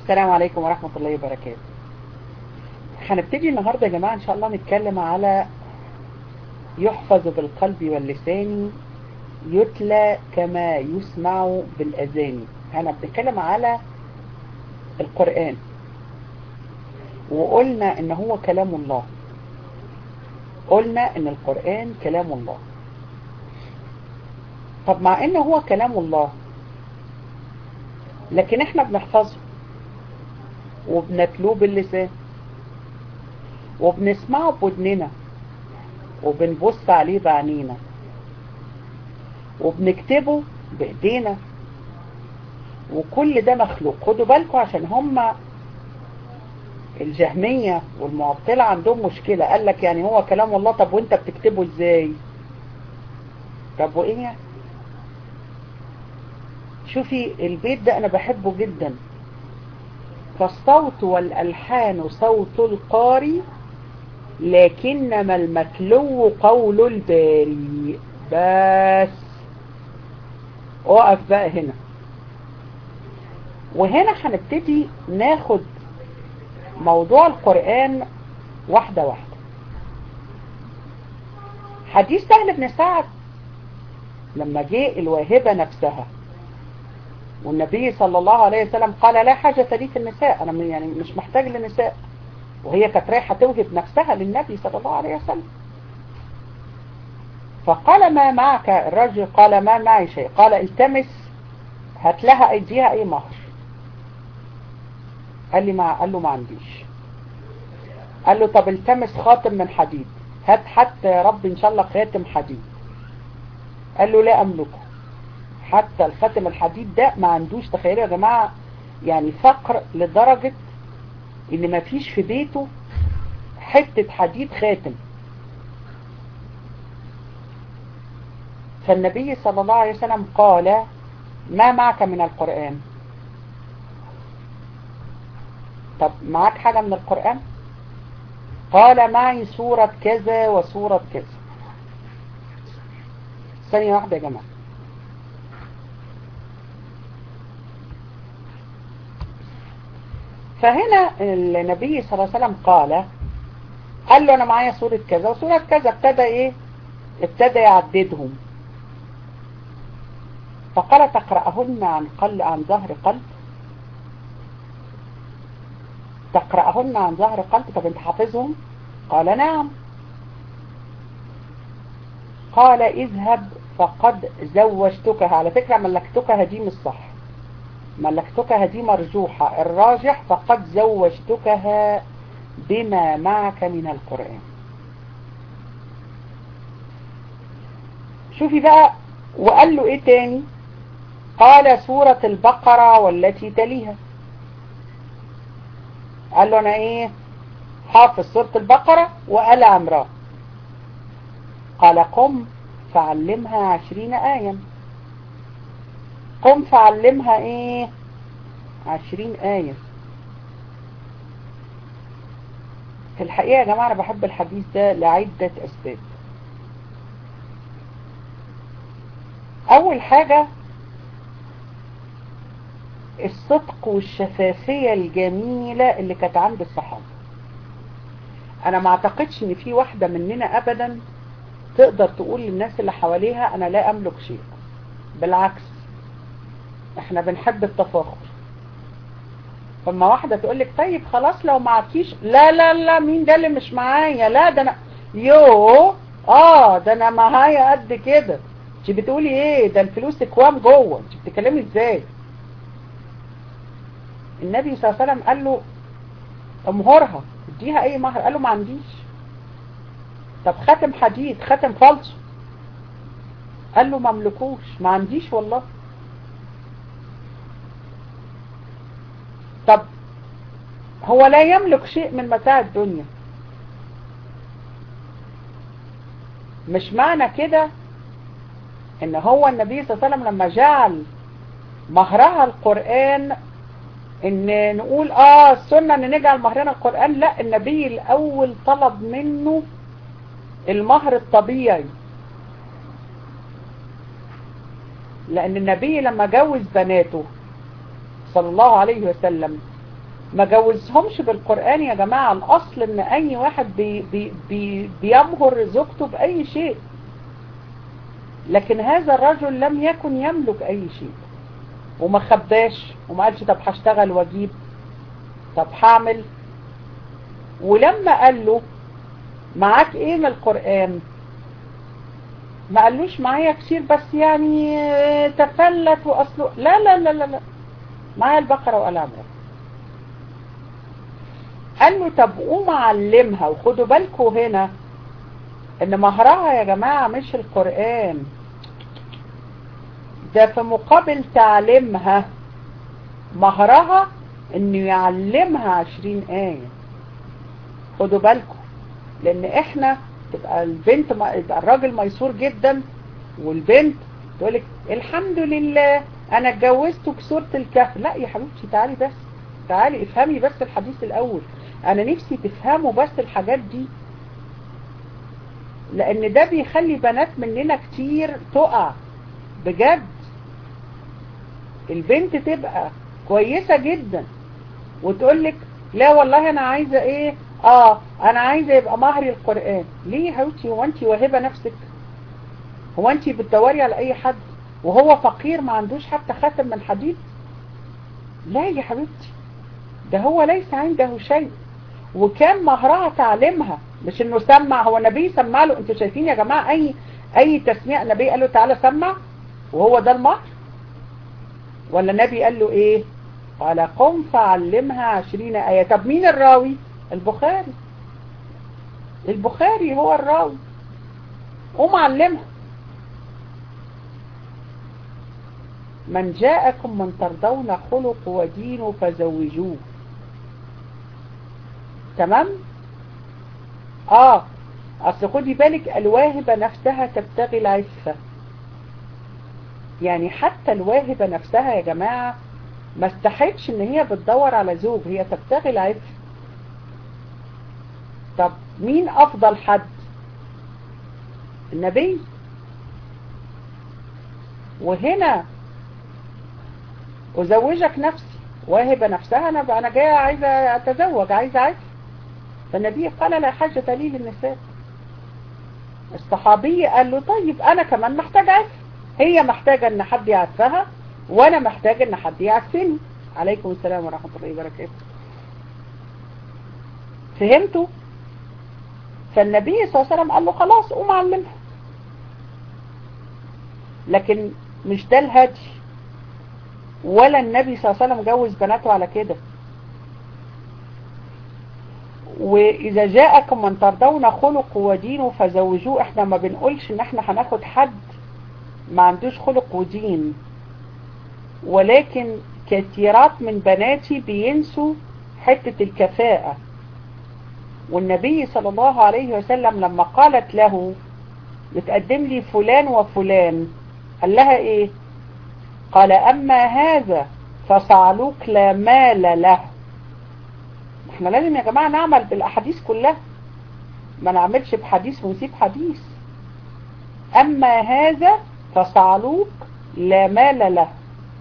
السلام عليكم ورحمة الله وبركاته هنبتدي النهاردة يا جماعة ان شاء الله نتكلم على يحفظ بالقلب واللسان يتلى كما يسمع بالأذان احنا بنتكلم على القرآن وقلنا ان هو كلام الله قلنا ان القرآن كلام الله طب مع ان هو كلام الله لكن احنا بنحفظه وبنتلوه باللسان وبنسمعه بودننا وبنبص عليه بعينينا وبنكتبه بايدينا وكل ده مخلوق خدوا بالكم عشان هما الجهمية والمعطلة عندهم مشكلة قال لك يعني هو كلام الله طب وانت بتكتبه ازاي طب وايه يعني شوفي البيت ده انا بحبه جدا فالصوت والالحان صوت القاري لكنما المتلو قول الباري بس اقف بقى هنا وهنا هنبتدي ناخد موضوع القرآن واحدة واحدة حديث سهل بن سعد لما جاء الواهبة نفسها والنبي صلى الله عليه وسلم قال لا حاجة لي في النساء أنا يعني مش محتاج للنساء وهي كانت رايحة توهب نفسها للنبي صلى الله عليه وسلم فقال ما معك الرجل قال ما معي شيء قال التمس هات لها ايديها اي مهر قال لي ما قال له ما عنديش قال له طب التمس خاتم من حديد هات حتى يا رب ان شاء الله خاتم حديد قال له لا املكه حتى الخاتم الحديد ده ما عندوش تخيلوا يا جماعة يعني فقر لدرجة ان ما فيش في بيته حتة حديد خاتم فالنبي صلى الله عليه وسلم قال ما معك من القرآن طب معك حاجة من القرآن قال معي سورة كذا وسورة كذا ثانية واحدة يا جماعة فهنا النبي صلى الله عليه وسلم قال قال له انا معايا سورة كذا وسورة كذا ابتدى ايه ابتدى يعددهم فقال تقرأهن عن قل عن ظهر قلب تقرأهن عن ظهر قلب طب انت حافظهم قال نعم قال اذهب فقد زوجتكها على فكرة ملكتكها دي مش صح ملكتكها دي مرجوحة الراجح فقد زوجتكها بما معك من القرآن شوفي بقى وقال له ايه تاني قال سورة البقرة والتي تليها قال له انا ايه حافظ سورة البقرة وقال عمران قال قم فعلمها عشرين آية قم فعلمها ايه عشرين آية في الحقيقة يا جماعة انا بحب الحديث ده لعدة اسباب اول حاجة الصدق والشفافية الجميلة اللي كانت عند الصحابة انا ما اعتقدش ان في واحدة مننا ابدا تقدر تقول للناس اللي حواليها انا لا املك شيء بالعكس احنا بنحب التفاخر فما واحدة تقول لك طيب خلاص لو معكيش لا لا لا مين ده اللي مش معايا لا ده انا يو اه ده انا معايا قد كده انت بتقولي ايه ده الفلوس اكوام جوه انت بتتكلمي ازاي النبي صلى الله عليه وسلم قال له امهرها اديها اي مهر قال له ما عنديش طب خاتم حديد خاتم فالصو قال له ما املكوش ما عنديش والله طب هو لا يملك شيء من متاع الدنيا مش معنى كده ان هو النبي صلى الله عليه وسلم لما جعل مهرها القرآن ان نقول اه السنة ان نجعل مهرنا القرآن لا النبي الاول طلب منه المهر الطبيعي لان النبي لما جوز بناته صلى الله عليه وسلم ما جوزهمش بالقرآن يا جماعة الأصل ان اي واحد بي بي بي بيمهر زوجته بأي شيء لكن هذا الرجل لم يكن يملك اي شيء وما خباش وما قالش طب هشتغل واجيب طب هعمل ولما قال له معاك ايه من القرآن ما قالوش معايا كتير بس يعني تفلت واصله لا لا لا لا, لا. معايا البقرة وقال عمرك قال له طب قوم علمها وخدوا بالكم هنا ان مهرها يا جماعة مش القرآن ده في مقابل تعليمها مهرها انه يعلمها عشرين آية خدوا بالكم لان احنا تبقى البنت يبقى الراجل ميسور جدا والبنت تقولك الحمد لله انا اتجوزته بسورة الكهف لا يا حبيبتي تعالي بس تعالي افهمي بس الحديث الاول انا نفسي تفهموا بس الحاجات دي لان ده بيخلي بنات مننا كتير تقع بجد البنت تبقى كويسة جدا وتقولك لا والله انا عايزة ايه اه انا عايزة يبقى مهري القرآن ليه يا حبيبتي هو انت واهبة نفسك هو انت بتدوري على اي حد وهو فقير ما عندوش حتى خاتم من حديد لا يا حبيبتي ده هو ليس عنده شيء وكان مهرها تعليمها مش انه سمع هو النبي سمع له انتوا شايفين يا جماعة اي اي تسميع النبي قال له تعالى سمع وهو ده المهر ولا النبي قال له ايه قال قم فعلمها عشرين آية طب مين الراوي البخاري البخاري هو الراوي قوم علمها من جاءكم من ترضون خلق ودينه فزوجوه تمام اه اصل خدي بالك الواهبة نفسها تبتغي العفة يعني حتى الواهبة نفسها يا جماعة ما استحقش ان هي بتدور على زوج هي تبتغي العفة طب مين افضل حد النبي وهنا أزوجك نفسي واهبة نفسها أنا أنا جاية عايزة أتزوج عايزة عفة فالنبي قال لا حاجة لي للنساء الصحابي قال له طيب أنا كمان محتاج عفة هي محتاجة أن حد يعفها وأنا محتاج أن حد يعفني عليكم السلام ورحمة الله وبركاته فهمتوا فالنبي صلى الله عليه وسلم قال له خلاص قوم علمها لكن مش ده الهدي ولا النبي صلى الله عليه وسلم جوز بناته على كده واذا جاءكم من ترضون خلق ودينه فزوجوه احنا ما بنقولش ان احنا هناخد حد ما عندوش خلق ودين ولكن كثيرات من بناتي بينسوا حتة الكفاءة والنبي صلى الله عليه وسلم لما قالت له بتقدم لي فلان وفلان قال لها ايه قال اما هذا فصعلوك لا مال له احنا لازم يا جماعة نعمل بالاحاديث كلها ما نعملش بحديث ونسيب حديث اما هذا فصعلوك لا مال له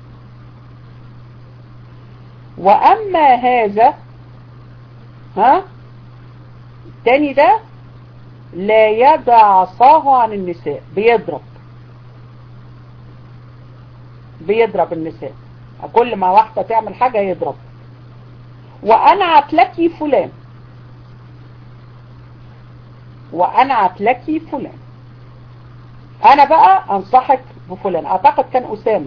واما هذا ها التاني ده لا يدع عصاه عن النساء بيضرب بيضرب النساء كل ما واحدة تعمل حاجة يضرب وانا عتلكي فلان وانا عتلكي فلان انا بقى انصحك بفلان اعتقد كان اسامة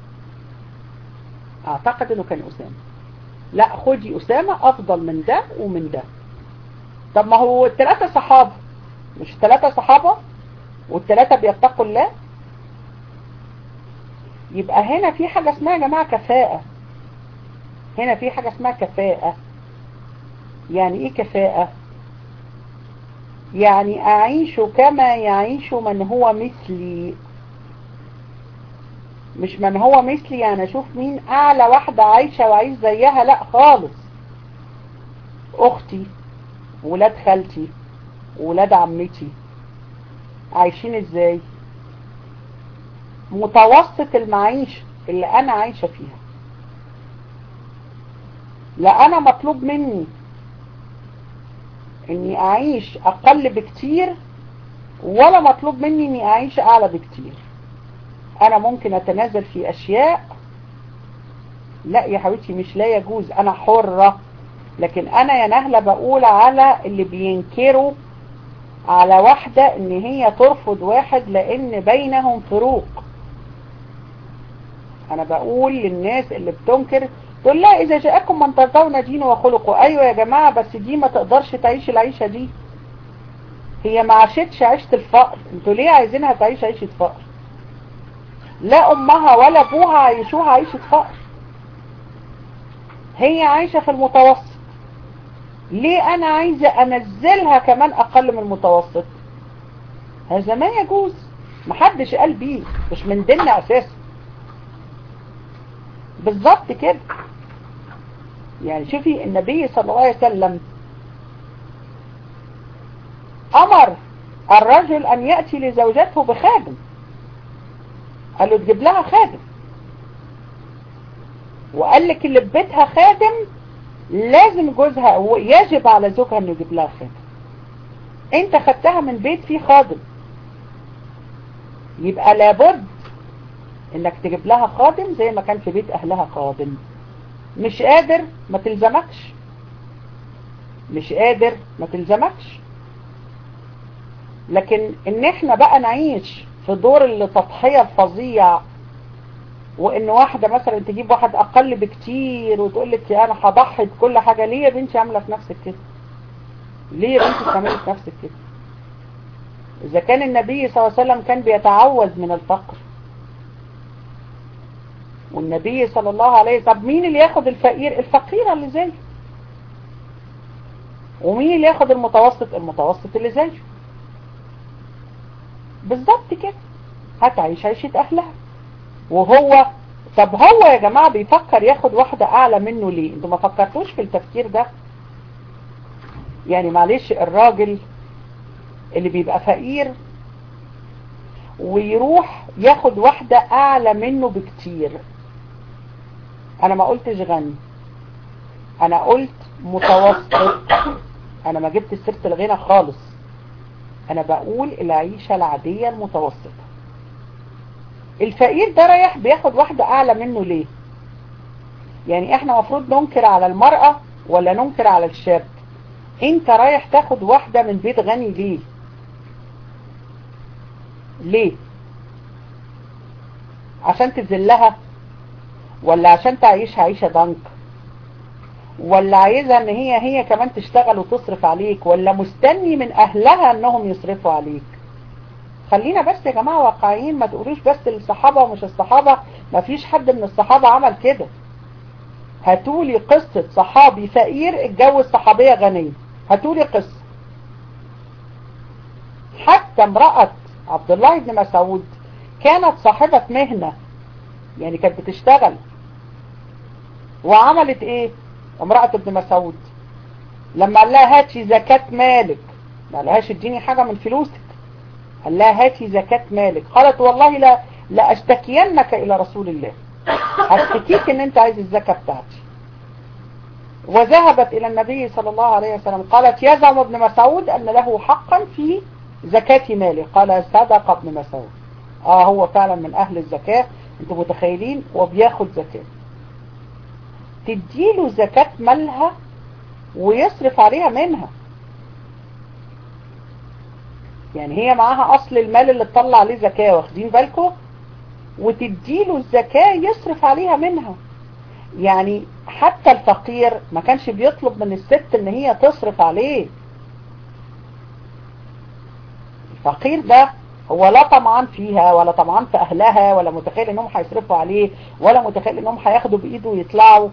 اعتقد انه كان اسامة لا خدي اسامة افضل من ده ومن ده طب ما هو الثلاثة صحابة مش الثلاثة صحابة والثلاثة بيتقوا الله يبقى هنا في حاجة اسمها يا جماعة كفاءة هنا في حاجة اسمها كفاءة يعني ايه كفاءة يعني اعيش كما يعيش من هو مثلي مش من هو مثلي يعني اشوف مين اعلى واحدة عايشة وعايش زيها لا خالص اختي ولاد خالتي ولاد عمتي عايشين ازاي متوسط المعيشة اللي انا عايشة فيها لا انا مطلوب مني اني اعيش اقل بكتير ولا مطلوب مني اني اعيش اعلى بكتير انا ممكن اتنازل في اشياء لا يا حبيبتي مش لا يجوز انا حرة لكن انا يا نهلة بقول على اللي بينكروا على واحدة ان هي ترفض واحد لان بينهم فروق انا بقول للناس اللي بتنكر تقول لا اذا جاءكم من ترضون دينه وخلقه ايوه يا جماعة بس دي ما تقدرش تعيش العيشة دي هي ما عاشتش عيشة الفقر انتوا ليه عايزينها تعيش عيشة فقر لا امها ولا ابوها عايشوها عيشة فقر هي عايشة في المتوسط ليه انا عايزة انزلها كمان اقل من المتوسط هذا ما يجوز محدش قال بيه مش من ديننا اساسا بالظبط كده يعني شوفي النبي صلى الله عليه وسلم امر الرجل ان يأتي لزوجته بخادم قال له تجيب لها خادم وقال لك اللي في بيتها خادم لازم جوزها يجب على زوجها انه يجيب لها خادم انت خدتها من بيت فيه خادم يبقى لابد انك تجيب لها خادم زي ما كان في بيت اهلها خادم مش قادر ما تلزمكش مش قادر ما تلزمكش لكن ان احنا بقى نعيش في دور التضحية الفظيع وان واحدة مثلا تجيب واحد اقل بكتير وتقول لك انا هضحي بكل حاجة ليه يا بنتي عاملة في نفسك كده ليه يا بنتي تعملي في نفسك كده اذا كان النبي صلى الله عليه وسلم كان بيتعوذ من الفقر والنبي صلى الله عليه طب مين اللي ياخد الفقير الفقيرة اللي زيه ومين اللي ياخد المتوسط المتوسط اللي زيه بالظبط كده هتعيش عيشة اهلها وهو طب هو يا جماعة بيفكر ياخد واحدة اعلى منه ليه انتوا ما فكرتوش في التفكير ده يعني معلش الراجل اللي بيبقى فقير ويروح ياخد واحدة اعلى منه بكتير انا ما قلتش غني انا قلت متوسط انا ما جبت سيرة الغنى خالص انا بقول العيشة العادية المتوسطة الفقير ده رايح بياخد واحدة اعلى منه ليه يعني احنا مفروض ننكر على المرأة ولا ننكر على الشاب انت رايح تاخد واحدة من بيت غني ليه ليه عشان تذلها ولا عشان تعيشها عيشة ضنك ولا عايزة ان هي هي كمان تشتغل وتصرف عليك ولا مستني من اهلها انهم يصرفوا عليك خلينا بس يا جماعة واقعيين ما تقولوش بس الصحابة ومش الصحابة ما فيش حد من الصحابة عمل كده هاتولي قصة صحابي فقير اتجوز صحابية غنية هاتولي قصة حتى امرأة عبد الله بن مسعود كانت صاحبة مهنة يعني كانت بتشتغل وعملت ايه امرأة ابن مسعود لما قال لها هاتي زكاة مالك ما قالهاش اديني حاجة من فلوسك قال لها هاتي زكاة مالك قالت والله لا لا اشتكينك الى رسول الله هشتكيك ان انت عايز الزكاة بتاعتي وذهبت الى النبي صلى الله عليه وسلم قالت يزعم ابن مسعود ان له حقا في زكاة ماله قال صدق ابن مسعود اه هو فعلا من اهل الزكاة انتوا متخيلين وبياخد زكاة تديله زكاة مالها ويصرف عليها منها يعني هي معاها اصل المال اللي تطلع عليه زكاة واخدين بالكم وتديله الزكاة يصرف عليها منها يعني حتى الفقير ما كانش بيطلب من الست ان هي تصرف عليه الفقير ده هو لا طمعان فيها ولا طمعان في اهلها ولا متخيل انهم هيصرفوا عليه ولا متخيل انهم هياخدوا بايده ويطلعوا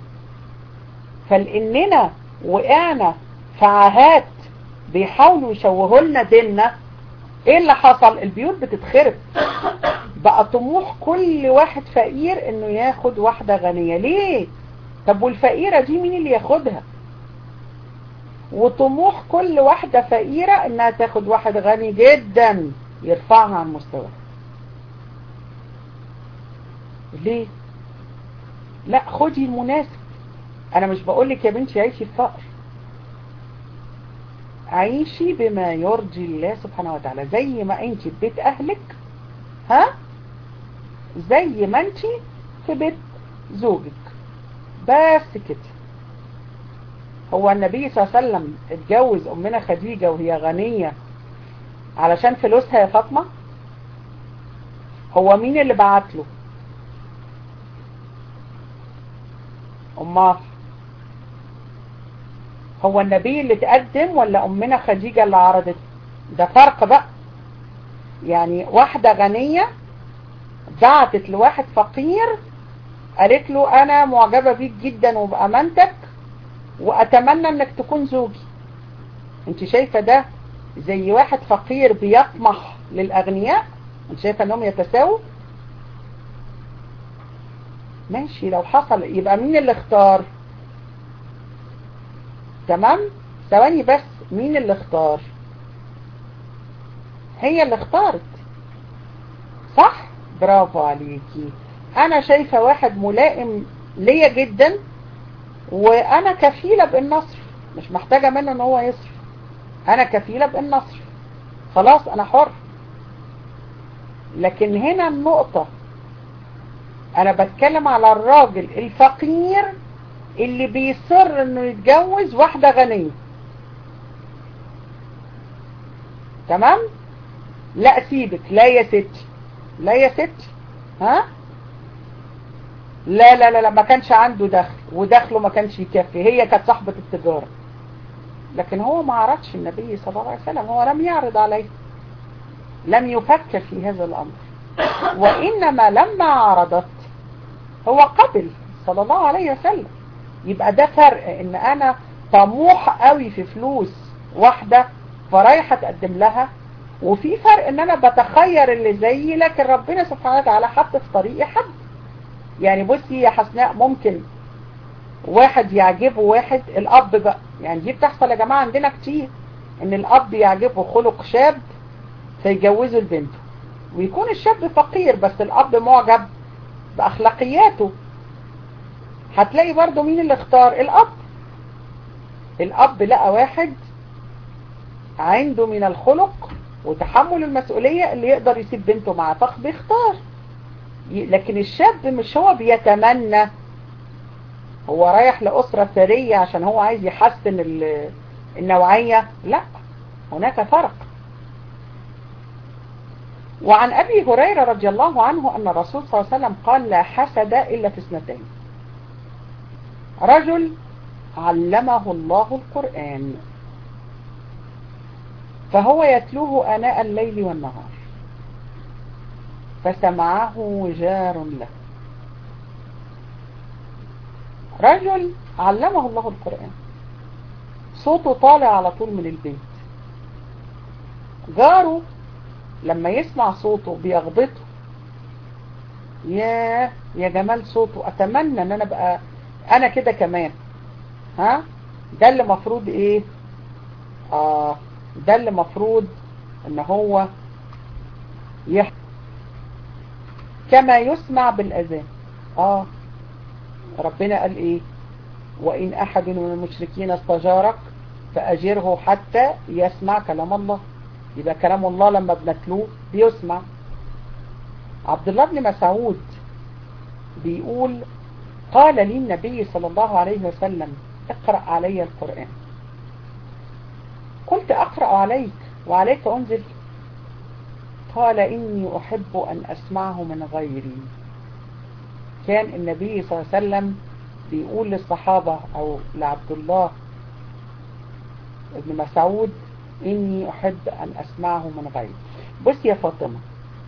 فلاننا وقعنا في عاهات بيحاولوا يشوهوا لنا ديننا ايه اللي حصل البيوت بتتخرب بقى طموح كل واحد فقير انه ياخد واحدة غنية ليه طب والفقيرة دي مين اللي ياخدها وطموح كل واحدة فقيرة انها تاخد واحد غني جدا يرفعها عن مستواها ليه لا خدي المناسب انا مش بقولك يا بنتي عيشي في فقر عيشي بما يرضي الله سبحانه وتعالى زي ما انت في بيت اهلك ها زي ما انت في بيت زوجك بس كده هو النبي صلى الله عليه وسلم اتجوز امنا خديجة وهي غنية علشان فلوسها يا فاطمة هو مين اللي بعت له امال هو النبي اللي تقدم ولا امنا خديجة اللي عرضت ده فرق بقى يعني واحدة غنية بعتت لواحد فقير قالت له انا معجبة بيك جدا وبأمانتك واتمنى انك تكون زوجي انت شايفة ده زي واحد فقير بيطمح للاغنياء انت شايفة انهم يتساووا ماشي لو حصل يبقى مين اللي اختار تمام ثواني بس مين اللي اختار هي اللي اختارت صح برافو عليكي انا شايفة واحد ملائم ليا جدا وانا كفيلة بالنصر مش محتاجة منه ان هو يصرف انا كفيلة بالنصر خلاص انا حر لكن هنا النقطة انا بتكلم على الراجل الفقير اللي بيصر انه يتجوز واحدة غنية تمام لا سيبك لا يا ستي لا يا ستي ها لا لا لا لا ما كانش عنده دخل ودخله ما كانش يكفي هي كانت صاحبة التجارة لكن هو ما عرضش النبي صلى الله عليه وسلم هو لم يعرض عليه لم يفكر في هذا الأمر وإنما لما عرضت هو قبل صلى الله عليه وسلم يبقى ده فرق ان انا طموح قوي في فلوس واحدة فرايحة تقدم لها وفي فرق ان انا بتخير اللي زيي لكن ربنا سبحانه وتعالى حط في طريقي حد يعني بصي يا حسناء ممكن واحد يعجبه واحد الاب بقى يعني دي بتحصل يا جماعة عندنا كتير ان الاب يعجبه خلق شاب فيجوزه لبنته ويكون الشاب فقير بس الاب معجب باخلاقياته هتلاقي برضو مين اللي اختار الاب الاب لقى واحد عنده من الخلق وتحمل المسؤولية اللي يقدر يسيب بنته معاه فبيختار لكن الشاب مش هو بيتمنى هو رايح لأسرة ثرية عشان هو عايز يحسن النوعية لا هناك فرق وعن أبي هريرة رضي الله عنه أن الرسول صلى الله عليه وسلم قال لا حسد إلا في اثنتين رجل علمه الله القرآن فهو يتلوه آناء الليل والنهار فسمعه جار له رجل علمه الله القرآن صوته طالع على طول من البيت جاره لما يسمع صوته بيغبطه يا يا جمال صوته اتمنى ان انا ابقى انا كده كمان ها ده اللي مفروض ايه اه ده اللي مفروض ان هو يح كما يسمع بالاذان اه ربنا قال ايه وان احد من المشركين استجارك فاجره حتى يسمع كلام الله يبقى كلام الله لما بنتلوه بيسمع عبد الله بن مسعود بيقول قال لي النبي صلى الله عليه وسلم اقرأ علي القرآن قلت أقرأ عليك وعليك أنزل قال إني أحب أن أسمعه من غيري كان النبي صلى الله عليه وسلم بيقول للصحابة أو لعبد الله ابن مسعود إني أحب أن أسمعه من غيري بص يا فاطمة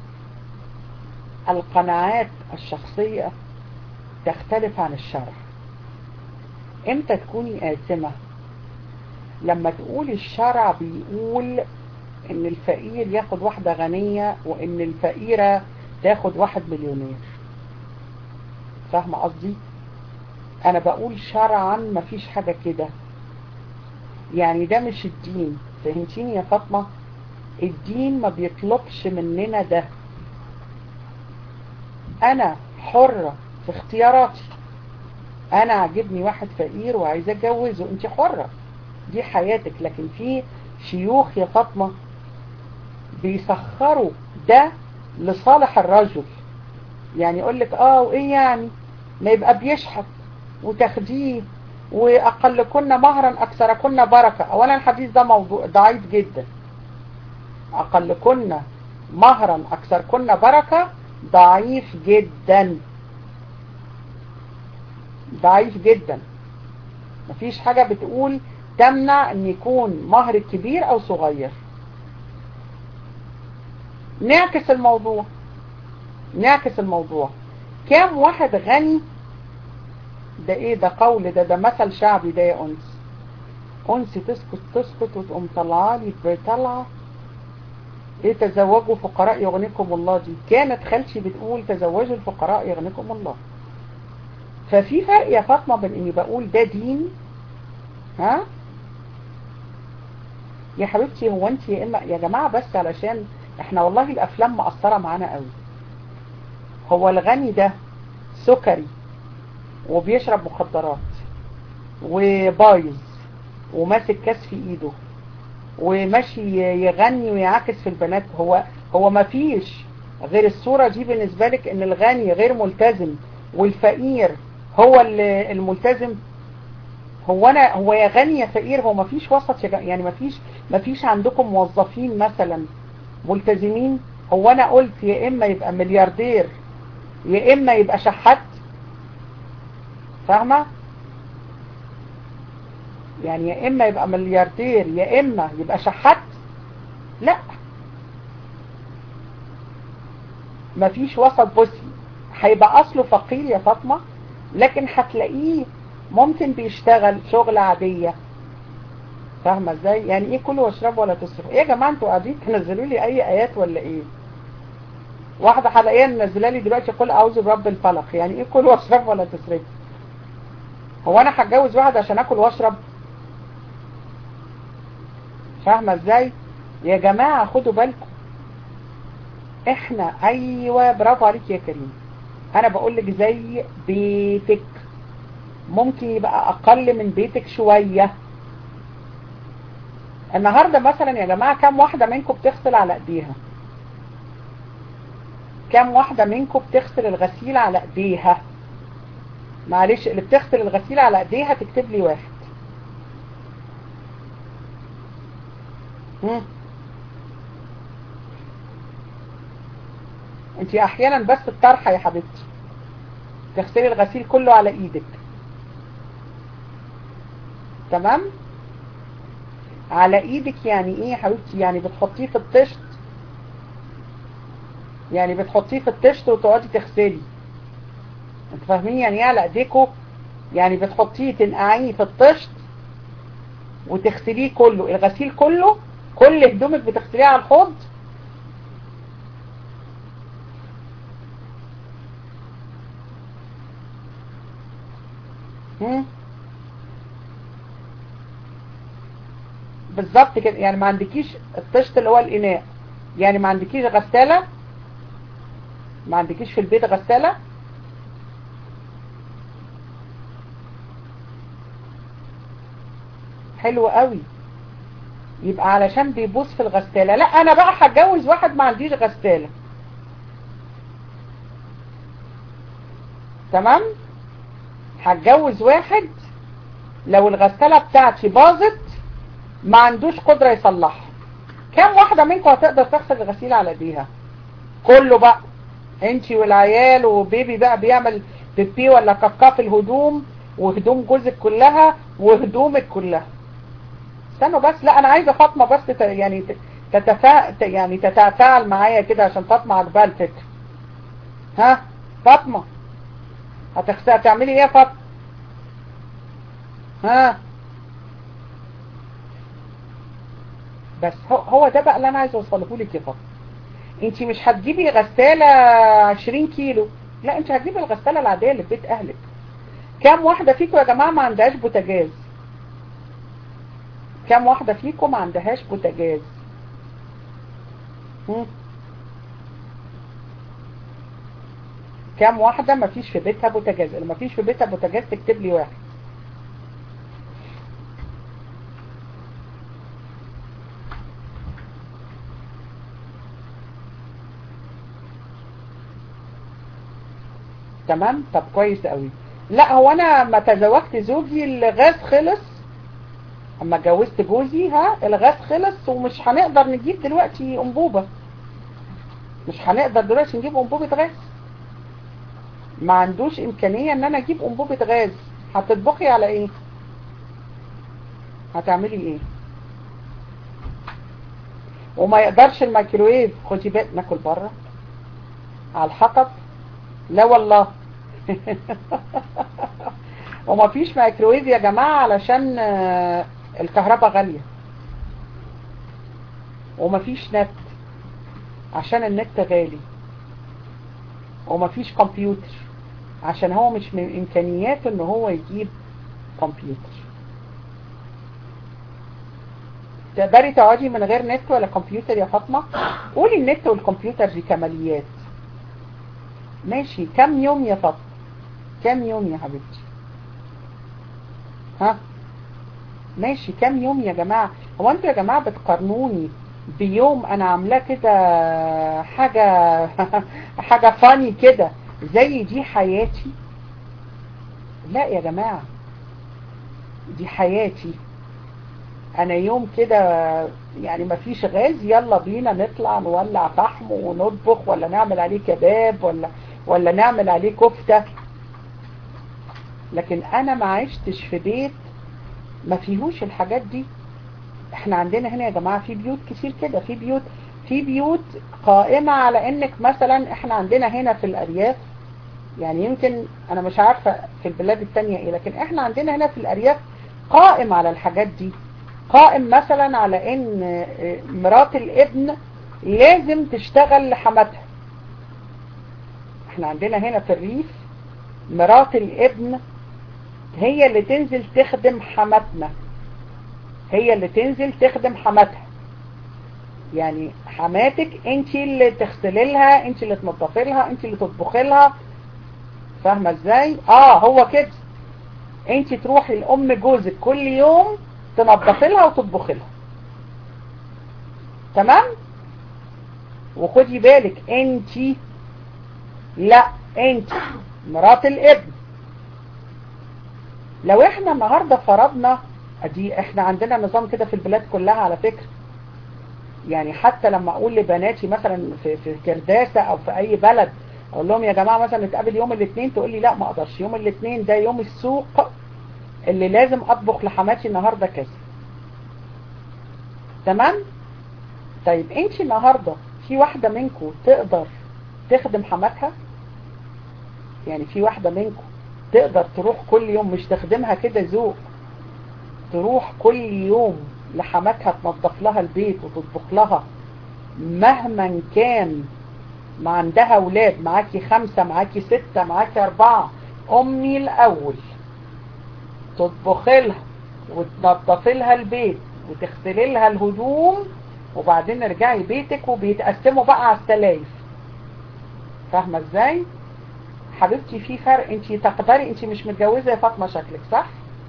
القناعات الشخصية تختلف عن الشرع امتى تكوني آثمة لما تقولي الشرع بيقول ان الفقير ياخد واحدة غنية وان الفقيرة تاخد واحد مليونير فاهمة قصدي انا بقول شرعا مفيش حاجة كده يعني ده مش الدين فهمتيني يا فاطمة الدين ما بيطلبش مننا ده انا حرة في اختياراتي انا عاجبني واحد فقير وعايزه اتجوزه انت حرة دي حياتك لكن في شيوخ يا فاطمة بيسخروا ده لصالح الرجل يعني يقول لك اه وايه يعني ما يبقى بيشحت وتخديه واقل كنا مهرا اكثر كنا بركة اولا الحديث ده موضوع ضعيف جدا اقل كنا مهرا اكثر كنا بركة ضعيف جدا ضعيف جدا مفيش حاجة بتقول تمنع ان يكون مهر كبير او صغير نعكس الموضوع نعكس الموضوع كام واحد غني ده ايه ده قول ده ده مثل شعبي ده يا انس انس تسكت تسكت وتقوم طلعالي بطلعه ايه تزوجوا فقراء يغنيكم الله دي كانت خالتي بتقول تزوجوا الفقراء يغنيكم الله ففي فرق يا فاطمه بين اني بقول ده دين ها يا حبيبتي هو انت يا اما يا جماعه بس علشان احنا والله الافلام مأثره معانا قوي هو الغني ده سكري وبيشرب مخدرات وبايظ وماسك كاس في ايده وماشي يغني ويعاكس في البنات هو هو ما فيش غير الصورة دي بالنسبة لك ان الغني غير ملتزم والفقير هو الملتزم هو انا هو يا غني يا فقير هو ما فيش وسط يعني ما فيش ما فيش عندكم موظفين مثلا ملتزمين هو انا قلت يا اما يبقى ملياردير يا اما يبقى شحات فاهمه يعني يا اما يبقى ملياردير يا اما يبقى شحات لا مفيش وسط بصي هيبقى اصله فقير يا فاطمه لكن هتلاقيه ممكن بيشتغل شغل عادية فاهمة ازاي يعني ايه كلوا واشربوا ولا تصرفوا ايه يا جماعة انتوا قاعدين تنزلوا لي اي ايات ولا ايه واحدة حلقية منزله لي دلوقتي قل اعوذ برب الفلق يعني ايه كلوا واشربوا ولا تصرفوا هو انا هتجوز واحد عشان اكل واشرب فاهمة ازاي يا جماعة خدوا بالكم احنا ايوه برافو عليك يا كريم انا بقول لك زي بيتك ممكن يبقى اقل من بيتك شوية النهاردة مثلا يا جماعة كم واحدة منكم بتغسل على ايديها كم واحدة منكم بتغسل الغسيل على ايديها معلش اللي بتغسل الغسيل على ايديها تكتب لي واحد هم. انت احيانا بس الطرحة يا حبيبتي تغسلي الغسيل كله على ايدك تمام على ايدك يعني ايه يا حبيبتي يعني بتحطيه في الطشت يعني بتحطيه في الطشت وتقعدي تغسلي انت فاهمين يعني ايه على ايديكوا يعني بتحطيه تنقعيه في الطشت وتغسليه كله الغسيل كله كل هدومك بتغسليه على الحوض هم؟ بالظبط كده يعني ما عندكيش الطشت اللي هو الاناء يعني ما عندكيش غسالة ما عندكيش في البيت غسالة حلو قوي يبقى علشان بيبوظ في الغسالة لا انا بقى هتجوز واحد ما عنديش غسالة تمام هتجوز واحد لو الغسالة بتاعتي باظت ما عندوش قدرة يصلحها كم واحدة منكم هتقدر تغسل الغسيل على ايديها كله بقى انتي والعيال وبيبي بقى بيعمل بيبي ولا كاكا في الهدوم وهدوم جوزك كلها وهدومك كلها استنوا بس لا انا عايزة فاطمة بس تت يعني تتفا يعني تتفاعل معايا كده عشان فاطمة عجبها الفكرة ها فاطمة هتخسر هتعملي ايه يا فاطمة ها بس هو ده بقى اللي انا عايز اوصله لك يا فاطمه انت مش هتجيبي غساله 20 كيلو لا انت هتجيبي الغساله العاديه اللي في بيت اهلك كام واحده فيكم يا جماعه ما عندهاش بوتاجاز كام واحده فيكم ما عندهاش بوتاجاز كام واحدة ما فيش في بيتها بوتاجاز اللي ما فيش في بيتها بوتاجاز تكتب لي واحد تمام طب كويس قوي لا هو انا ما تزوجت زوجي الغاز خلص اما اتجوزت جوزي ها الغاز خلص ومش هنقدر نجيب دلوقتي انبوبة مش هنقدر دلوقتي نجيب انبوبة غاز ما عندوش امكانية ان انا اجيب انبوبة غاز هتطبخي على ايه هتعملي ايه وما يقدرش الميكرويف خدي بالك ناكل بره على الحطب لا والله وما فيش ميكرويف يا جماعة علشان الكهرباء غالية وما فيش نت عشان النت غالي وما فيش كمبيوتر عشان هو مش من امكانياته ان هو يجيب كمبيوتر تقدري تقعدي من غير نت ولا كمبيوتر يا فاطمة قولي النت والكمبيوتر دي كماليات ماشي كم يوم يا فاطمة كم يوم يا حبيبتي ها ماشي كم يوم يا جماعة هو انتوا يا جماعة بتقارنوني بيوم انا عاملاه كده حاجة حاجة فاني كده زي دي حياتي لا يا جماعة دي حياتي انا يوم كده يعني ما فيش غاز يلا بينا نطلع نولع فحم ونطبخ ولا نعمل عليه كباب ولا ولا نعمل عليه كفتة لكن انا ما عشتش في بيت ما فيهوش الحاجات دي احنا عندنا هنا يا جماعة في بيوت كتير كده في بيوت في بيوت قائمة على انك مثلا احنا عندنا هنا في الارياف يعني يمكن انا مش عارفة في البلاد التانية ايه لكن احنا عندنا هنا في الارياف قائم على الحاجات دي قائم مثلا على ان مرات الابن لازم تشتغل لحماتها احنا عندنا هنا في الريف مرات الابن هي اللي تنزل تخدم حماتنا هي اللي تنزل تخدم حماتها يعني حماتك انت اللي تغسلي لها انت اللي تنظفي لها انت اللي تطبخي لها فاهمه ازاي اه هو كده انت تروحي لام جوزك كل يوم تنظفي لها وتطبخي لها تمام وخدي بالك انت لا انت مرات الابن لو احنا النهاردة فرضنا دي احنا عندنا نظام كده في البلاد كلها على فكرة يعني حتى لما اقول لبناتي مثلا في, في كرداسة او في اي بلد اقول لهم يا جماعة مثلا نتقابل يوم الاثنين تقول لي لا ما اقدرش يوم الاثنين ده يوم السوق اللي لازم اطبخ لحماتي النهاردة كذا تمام طيب انت النهاردة في واحدة منكم تقدر تخدم حماتها يعني في واحدة منكم تقدر تروح كل يوم مش تخدمها كده ذوق تروح كل يوم لحماتها تنظف لها البيت وتطبخ لها مهما كان ما عندها اولاد معاكي خمسة معاكي ستة معاكي اربعة امي الاول تطبخي لها وتنظفي لها البيت وتغسلي لها الهدوم وبعدين ارجعي بيتك وبيتقسموا بقى على السلايف فاهمة ازاي حبيبتي في فرق انت تقدري انت مش متجوزة يا فاطمة شكلك صح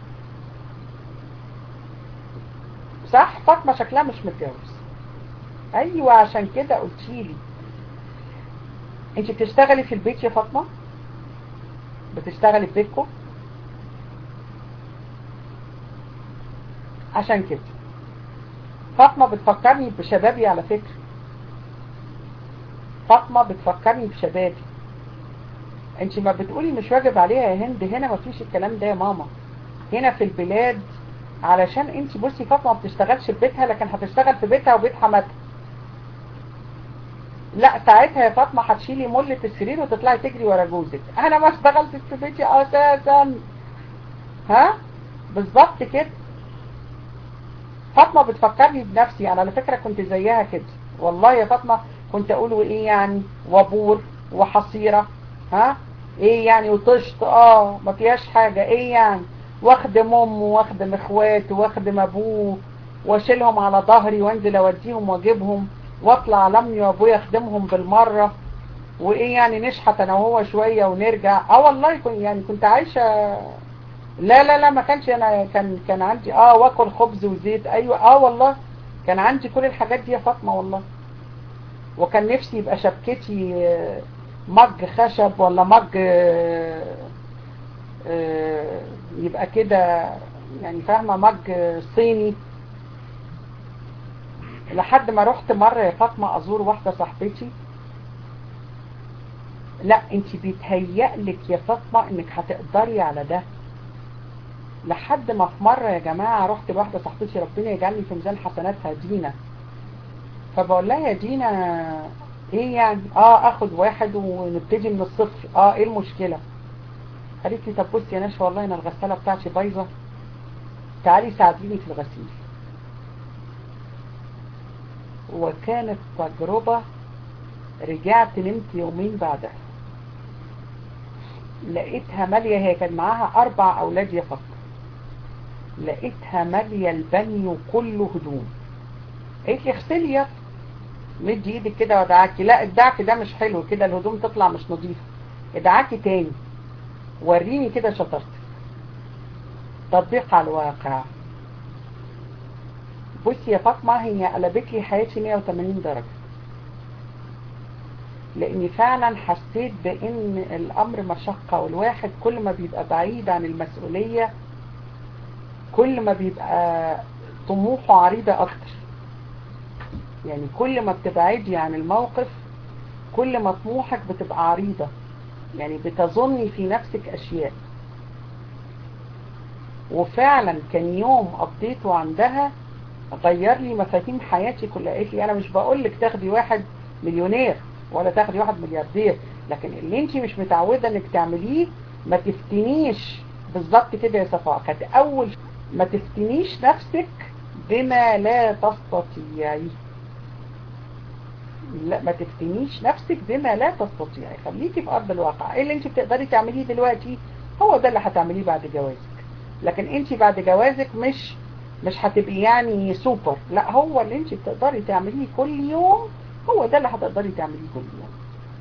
صح فاطمة شكلها مش متجوز ايوه عشان كده قلتيلي انت بتشتغلي في البيت يا فاطمة بتشتغلي في بيتكم عشان كده فاطمة بتفكرني بشبابي على فكرة فاطمة بتفكرني بشبابي انت ما بتقولي مش واجب عليها يا هند هنا ما فيش الكلام ده يا ماما هنا في البلاد علشان انت بصي فاطمة ما بتشتغلش في بيتها لكن هتشتغل في بيتها وبيت حماتها لا ساعتها يا فاطمة هتشيلي ملة السرير وتطلعي تجري ورا جوزك انا ما اشتغلتش في بيتي اساسا ها بالظبط كده فاطمة بتفكرني بنفسي انا على فكرة كنت زيها كده والله يا فاطمة كنت اقول ايه يعني وبور وحصيرة ها ايه يعني وطشت اه ما فيهاش حاجة ايه يعني واخدم امه واخدم اخواته واخدم ابوه واشيلهم على ظهري وانزل اوديهم واجيبهم واطلع على امي وابويا اخدمهم بالمرة وايه يعني نشحت انا وهو شوية ونرجع اه والله كنت يعني كنت عايشة لا لا لا ما كانش انا كان كان عندي اه واكل خبز وزيت ايوه اه والله كان عندي كل الحاجات دي يا فاطمة والله وكان نفسي يبقى شبكتي آه، مج خشب ولا مج آه، آه، يبقى كده يعني فاهمة مج صيني لحد ما رحت مرة يا فاطمة ازور واحدة صاحبتي لا انت بيتهيألك يا فاطمة انك هتقدري على ده لحد ما في مرة يا جماعة رحت لواحدة صاحبتي ربنا يجعلني في ميزان حسناتها دينا فبقول لها يا دينا ايه يعني اه اخد واحد ونبتدي من الصفر اه ايه المشكلة قالت لي طب بصي يا نشوى والله انا الغسالة بتاعتي بايظة تعالي ساعديني في الغسيل وكانت تجربة رجعت نمت يومين بعدها لقيتها مالية هي كان معاها اربع اولاد يا فاطمة لقيتها مالية البانيو كله هدوم قالت لي اغسلي يا مدي ايدك كده وادعاكي لا الدعك ده مش حلو كده الهدوم تطلع مش نظيفة ادعاكي تاني وريني كده شطارتك تطبيق على الواقع بصي يا فاطمة هي قلبت لي حياتي 180 درجة لاني فعلا حسيت بان الامر مشقة والواحد كل ما بيبقى بعيد عن المسؤولية كل ما بيبقى طموحه عريضة اكتر يعني كل ما بتبعدي عن الموقف كل ما طموحك بتبقى عريضة يعني بتظني في نفسك اشياء وفعلا كان يوم قضيته عندها غير لي مفاهيم حياتي كلها قالت لي انا مش بقول لك تاخدي واحد مليونير ولا تاخدي واحد ملياردير لكن اللي انت مش متعودة انك تعمليه ما تفتنيش بالظبط كده يا صفاء كانت اول ما تفتنيش نفسك بما لا تستطيعي لا ما تفتنيش نفسك بما لا تستطيعي خليكي في ارض الواقع ايه اللي انت بتقدري تعمليه دلوقتي هو ده اللي هتعمليه بعد جوازك لكن انت بعد جوازك مش مش هتبقي يعني سوبر لا هو اللي انت بتقدري تعمليه كل يوم هو ده اللي هتقدري تعمليه كل يوم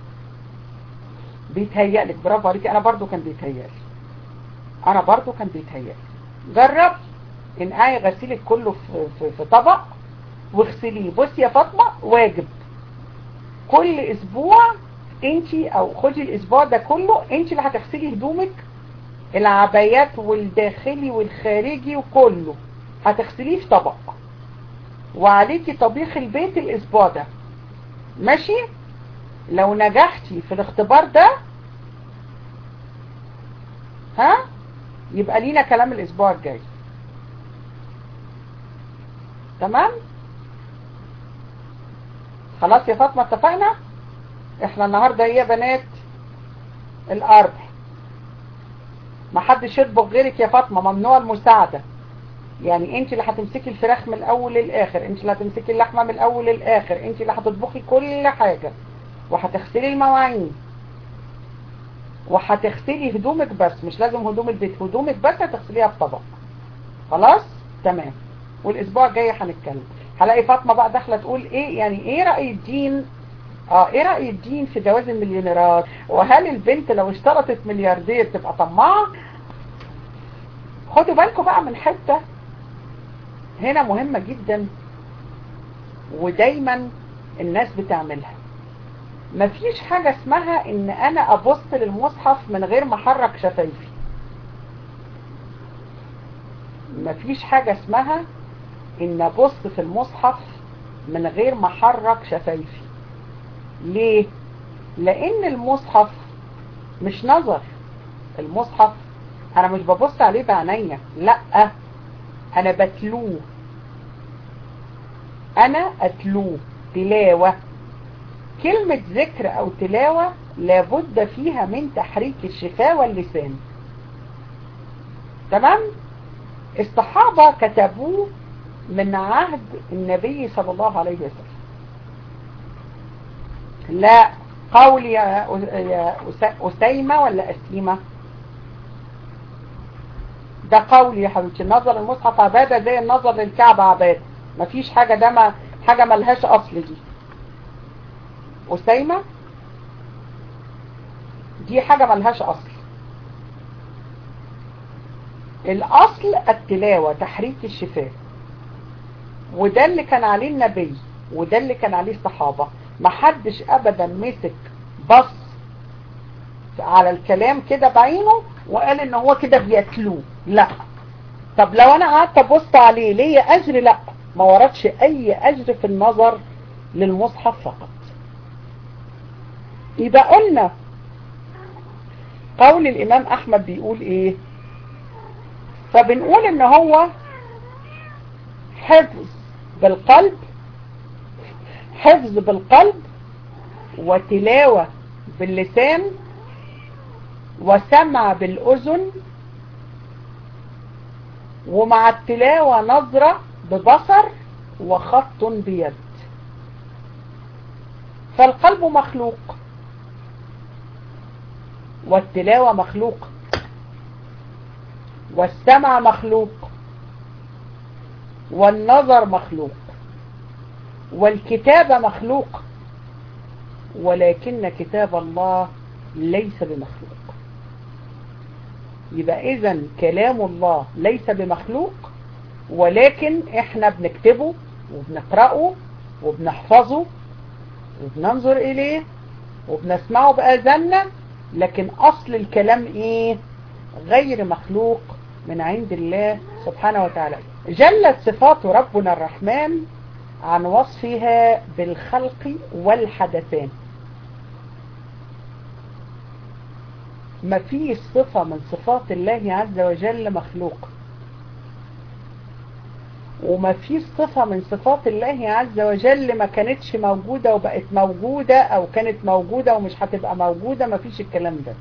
بيتهيألك برافو عليكي انا برضو كان بيتهيألي انا برضو كان بيتهيألي جرب انقعي غسيلك كله في, في, في طبق واغسليه بصي يا فاطمة واجب كل اسبوع انت او خدي الاسبوع ده كله انت اللي هتغسلي هدومك العبايات والداخلي والخارجي وكله هتغسليه في طبق وعليكي طبيخ البيت الاسبوع ده ماشي لو نجحتي في الاختبار ده ها يبقى لينا كلام الاسبوع الجاي تمام خلاص يا فاطمة اتفقنا احنا النهاردة ايه يا بنات الارض ما حدش يطبخ غيرك يا فاطمة ممنوع المساعدة يعني انت اللي هتمسكي الفراخ من الاول للاخر انت اللي هتمسكي اللحمة من الاول للاخر انت اللي هتطبخي كل حاجة وهتغسلي المواعين وهتغسلي هدومك بس مش لازم هدوم البيت هدومك بس هتغسليها في طبق خلاص تمام والاسبوع الجاي هنتكلم هلاقي فاطمة بقى داخله تقول ايه يعني ايه رأي الدين اه ايه رأي الدين في جواز المليونيرات وهل البنت لو اشترطت ملياردير تبقى طماعة خدوا بالكم بقى من حتة هنا مهمة جدا ودايما الناس بتعملها مفيش حاجة اسمها ان انا ابص للمصحف من غير ما احرك شفايفي مفيش حاجة اسمها ان ابص في المصحف من غير ما احرك شفايفي ليه لان المصحف مش نظر المصحف انا مش ببص عليه بعينيا لا انا بتلوه انا اتلوه تلاوة كلمة ذكر او تلاوة لابد فيها من تحريك الشفاه واللسان تمام الصحابة كتبوه من عهد النبي صلى الله عليه وسلم لا قول يا أسيمة ولا أسيمة ده قول يا حبيبتي النظر المصحف عبادة زي النظر للكعبة عبادة مفيش حاجة ده ما حاجة ملهاش أصل دي أسيمة دي حاجة ملهاش أصل الأصل التلاوة تحريك الشفاه وده اللي كان عليه النبي وده اللي كان عليه الصحابة محدش أبدا مسك بص على الكلام كده بعينه وقال ان هو كده بيتلوه لا طب لو انا قعدت ابص عليه ليه اجر لا ما وردش اي اجر في النظر للمصحف فقط يبقى قلنا قول الامام احمد بيقول ايه فبنقول ان هو حفظ بالقلب حفظ بالقلب وتلاوة باللسان وسمع بالأذن ومع التلاوة نظرة ببصر وخط بيد فالقلب مخلوق والتلاوة مخلوق والسمع مخلوق والنظر مخلوق والكتابة مخلوق ولكن كتاب الله ليس بمخلوق يبقى اذا كلام الله ليس بمخلوق ولكن احنا بنكتبه وبنقرأه وبنحفظه وبننظر اليه وبنسمعه بآذاننا لكن اصل الكلام ايه غير مخلوق من عند الله سبحانه وتعالى جلت صفات ربنا الرحمن عن وصفها بالخلق والحدثان ما فيش صفة من صفات الله عز وجل مخلوق وما فيش صفة من صفات الله عز وجل ما كانتش موجودة وبقت موجودة او كانت موجودة ومش هتبقى موجودة ما فيش الكلام ده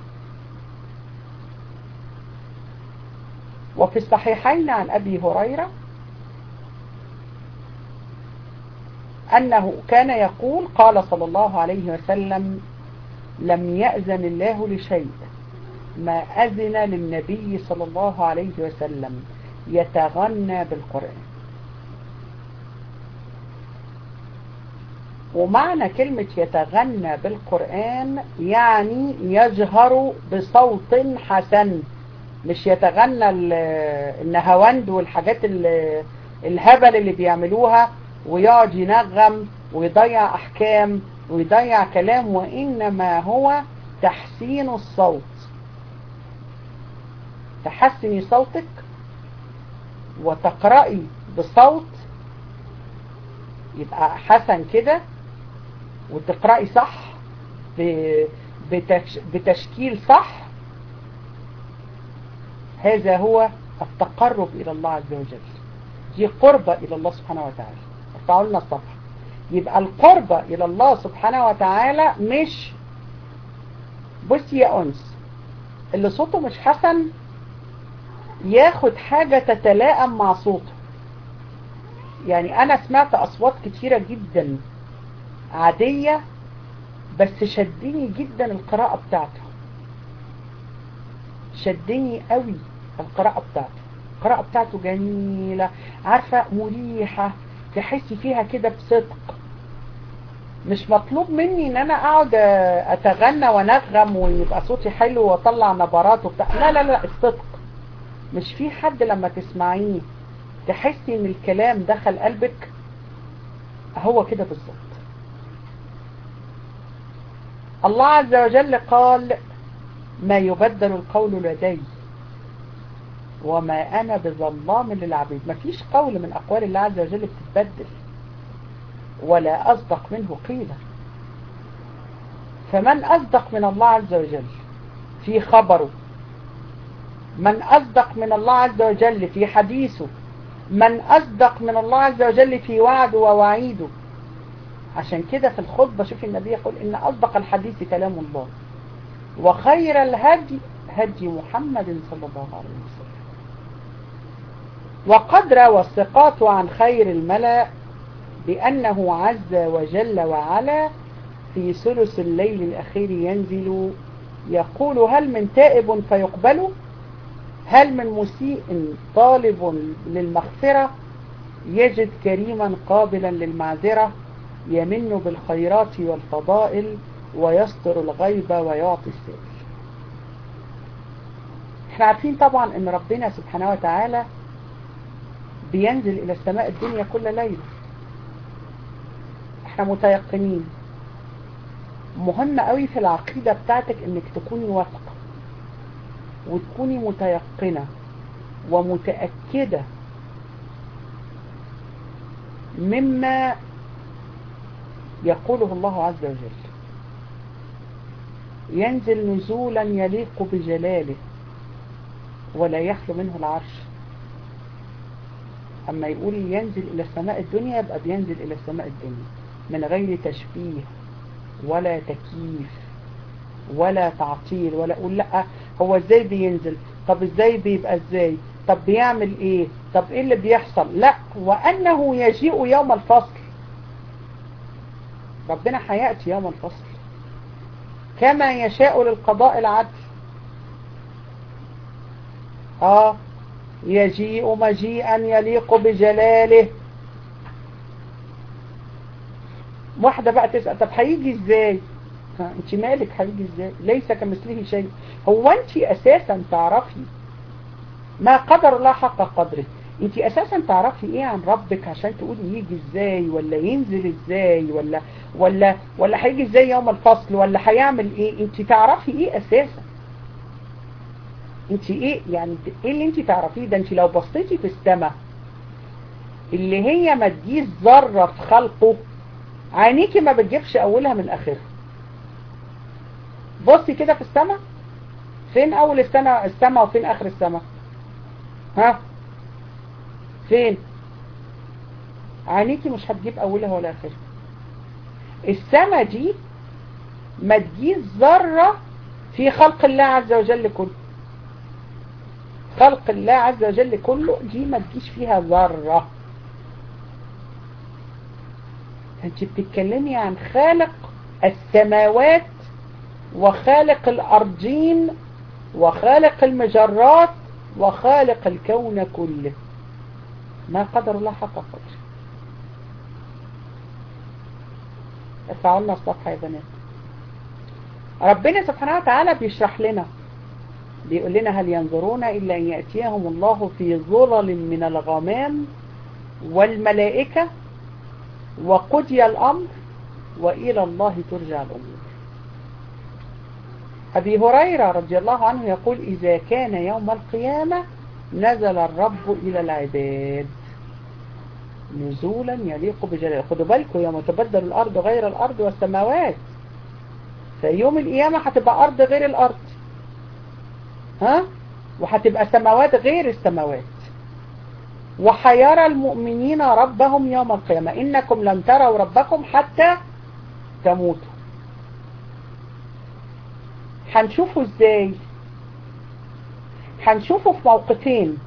وفي الصحيحين عن ابي هريرة انه كان يقول قال صلى الله عليه وسلم لم يأذن الله لشيء ما أذن للنبي صلى الله عليه وسلم يتغنى بالقرآن ومعنى كلمة يتغنى بالقرآن يعني يجهر بصوت حسن مش يتغنى النهواند والحاجات الهبل اللي بيعملوها ويقعد ينغم ويضيع أحكام ويضيع كلام وإنما هو تحسين الصوت تحسني صوتك وتقرأي بصوت يبقى حسن كده وتقرأي صح بتشكيل صح هذا هو التقرب إلى الله عز وجل دي قربة إلى الله سبحانه وتعالى ارفعوا لنا الصفحة يبقى القربة إلى الله سبحانه وتعالى مش بصي يا أنس اللي صوته مش حسن ياخد حاجة تتلائم مع صوته يعني أنا سمعت أصوات كتيرة جدا عادية بس شدني جدا القراءة بتاعته شدني قوي القراءة بتاعته القراءة بتاعته جميلة عارفة مريحة تحسي فيها كده بصدق مش مطلوب مني ان انا اقعد اتغنى ونغم ويبقى صوتي حلو واطلع نبرات وبتاع لا لا لا الصدق مش في حد لما تسمعيه تحسي ان الكلام دخل قلبك هو كده بالظبط الله عز وجل قال ما يبدل القول لدي وما انا بظلام للعبيد ما فيش قول من اقوال الله عز وجل بتتبدل ولا أصدق منه قيلا فمن أصدق من الله عز وجل في خبره من أصدق من الله عز وجل في حديثه من أصدق من الله عز وجل في وعده ووعيده عشان كده في الخطبة شوف النبي يقول إن أصدق الحديث كلام الله وخير الهدي هدي محمد صلى الله عليه وسلم وقد روى الثقات عن خير الملأ بأنه عز وجل وعلا في ثلث الليل الأخير ينزل يقول هل من تائب فيقبل هل من مسيء طالب للمغفرة يجد كريما قابلا للمعذرة يمن بالخيرات والفضائل ويستر الغيب ويعطي السائل احنا عارفين طبعا ان ربنا سبحانه وتعالى بينزل الى السماء الدنيا كل ليلة احنا متيقنين مهم قوي في العقيدة بتاعتك انك تكوني واثقة وتكوني متيقنة ومتأكدة مما يقوله الله عز وجل ينزل نزولا يليق بجلاله ولا يخلو منه العرش أما يقول ينزل إلى السماء الدنيا يبقى بينزل إلى السماء الدنيا من غير تشبيه ولا تكييف ولا تعطيل ولا أقول لا هو ازاي بينزل طب ازاي بيبقى ازاي طب بيعمل ايه طب ايه اللي بيحصل لا وأنه يجيء يوم الفصل ربنا هيأتي يوم الفصل كما يشاء للقضاء العدل اه يجيء مجيئا يليق بجلاله واحدة بقى تسأل طب هيجي ازاي انت مالك هيجي ازاي ليس كمثله شيء هو انت اساسا تعرفي ما قدر الله حق قدره انت اساسا تعرفي ايه عن ربك عشان تقولي يجي ازاي ولا ينزل ازاي ولا ولا ولا هيجي ازاي يوم الفصل ولا هيعمل ايه انت تعرفي ايه اساسا انت ايه يعني ايه اللي انت تعرفيه ده انت لو بصيتي في السماء اللي هي ما تجيش ذره في خلقه عينيكي ما بتجيبش اولها من اخرها بصي كده في السماء فين اول السنة السماء وفين اخر السماء ها فين عينيكي مش هتجيب اولها ولا اخرها السماء دي ما تجيش ذرة في خلق الله عز وجل كله خلق الله عز وجل كله دي ما تجيش فيها ذرة انت بتتكلمي عن خالق السماوات وخالق الأرضين وخالق المجرات وخالق الكون كله ما قدر الله حق قدر ارفعوا لنا الصفحة يا بنات ربنا سبحانه وتعالى بيشرح لنا بيقول لنا هل ينظرون إلا أن يأتيهم الله في ظلل من الغمام والملائكة وقضي الأمر وإلى الله ترجع الأمور أبي هريرة رضي الله عنه يقول إذا كان يوم القيامة نزل الرب إلى العباد نزولا يليق بجلاله خدوا بالكم يوم تبدل الأرض غير الأرض والسماوات فيوم القيامة هتبقى أرض غير الأرض ها وهتبقى سماوات غير السماوات وحيرى المؤمنين ربهم يوم القيامة إنكم لن تروا ربكم حتى تموتوا هنشوفه ازاي هنشوفه في موقفين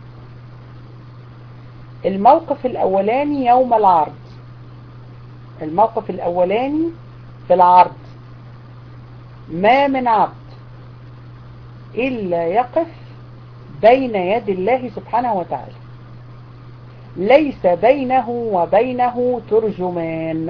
الموقف الاولاني يوم العرض الموقف الاولاني في العرض ما من عبد الا يقف بين يد الله سبحانه وتعالى ليس بينه وبينه ترجمان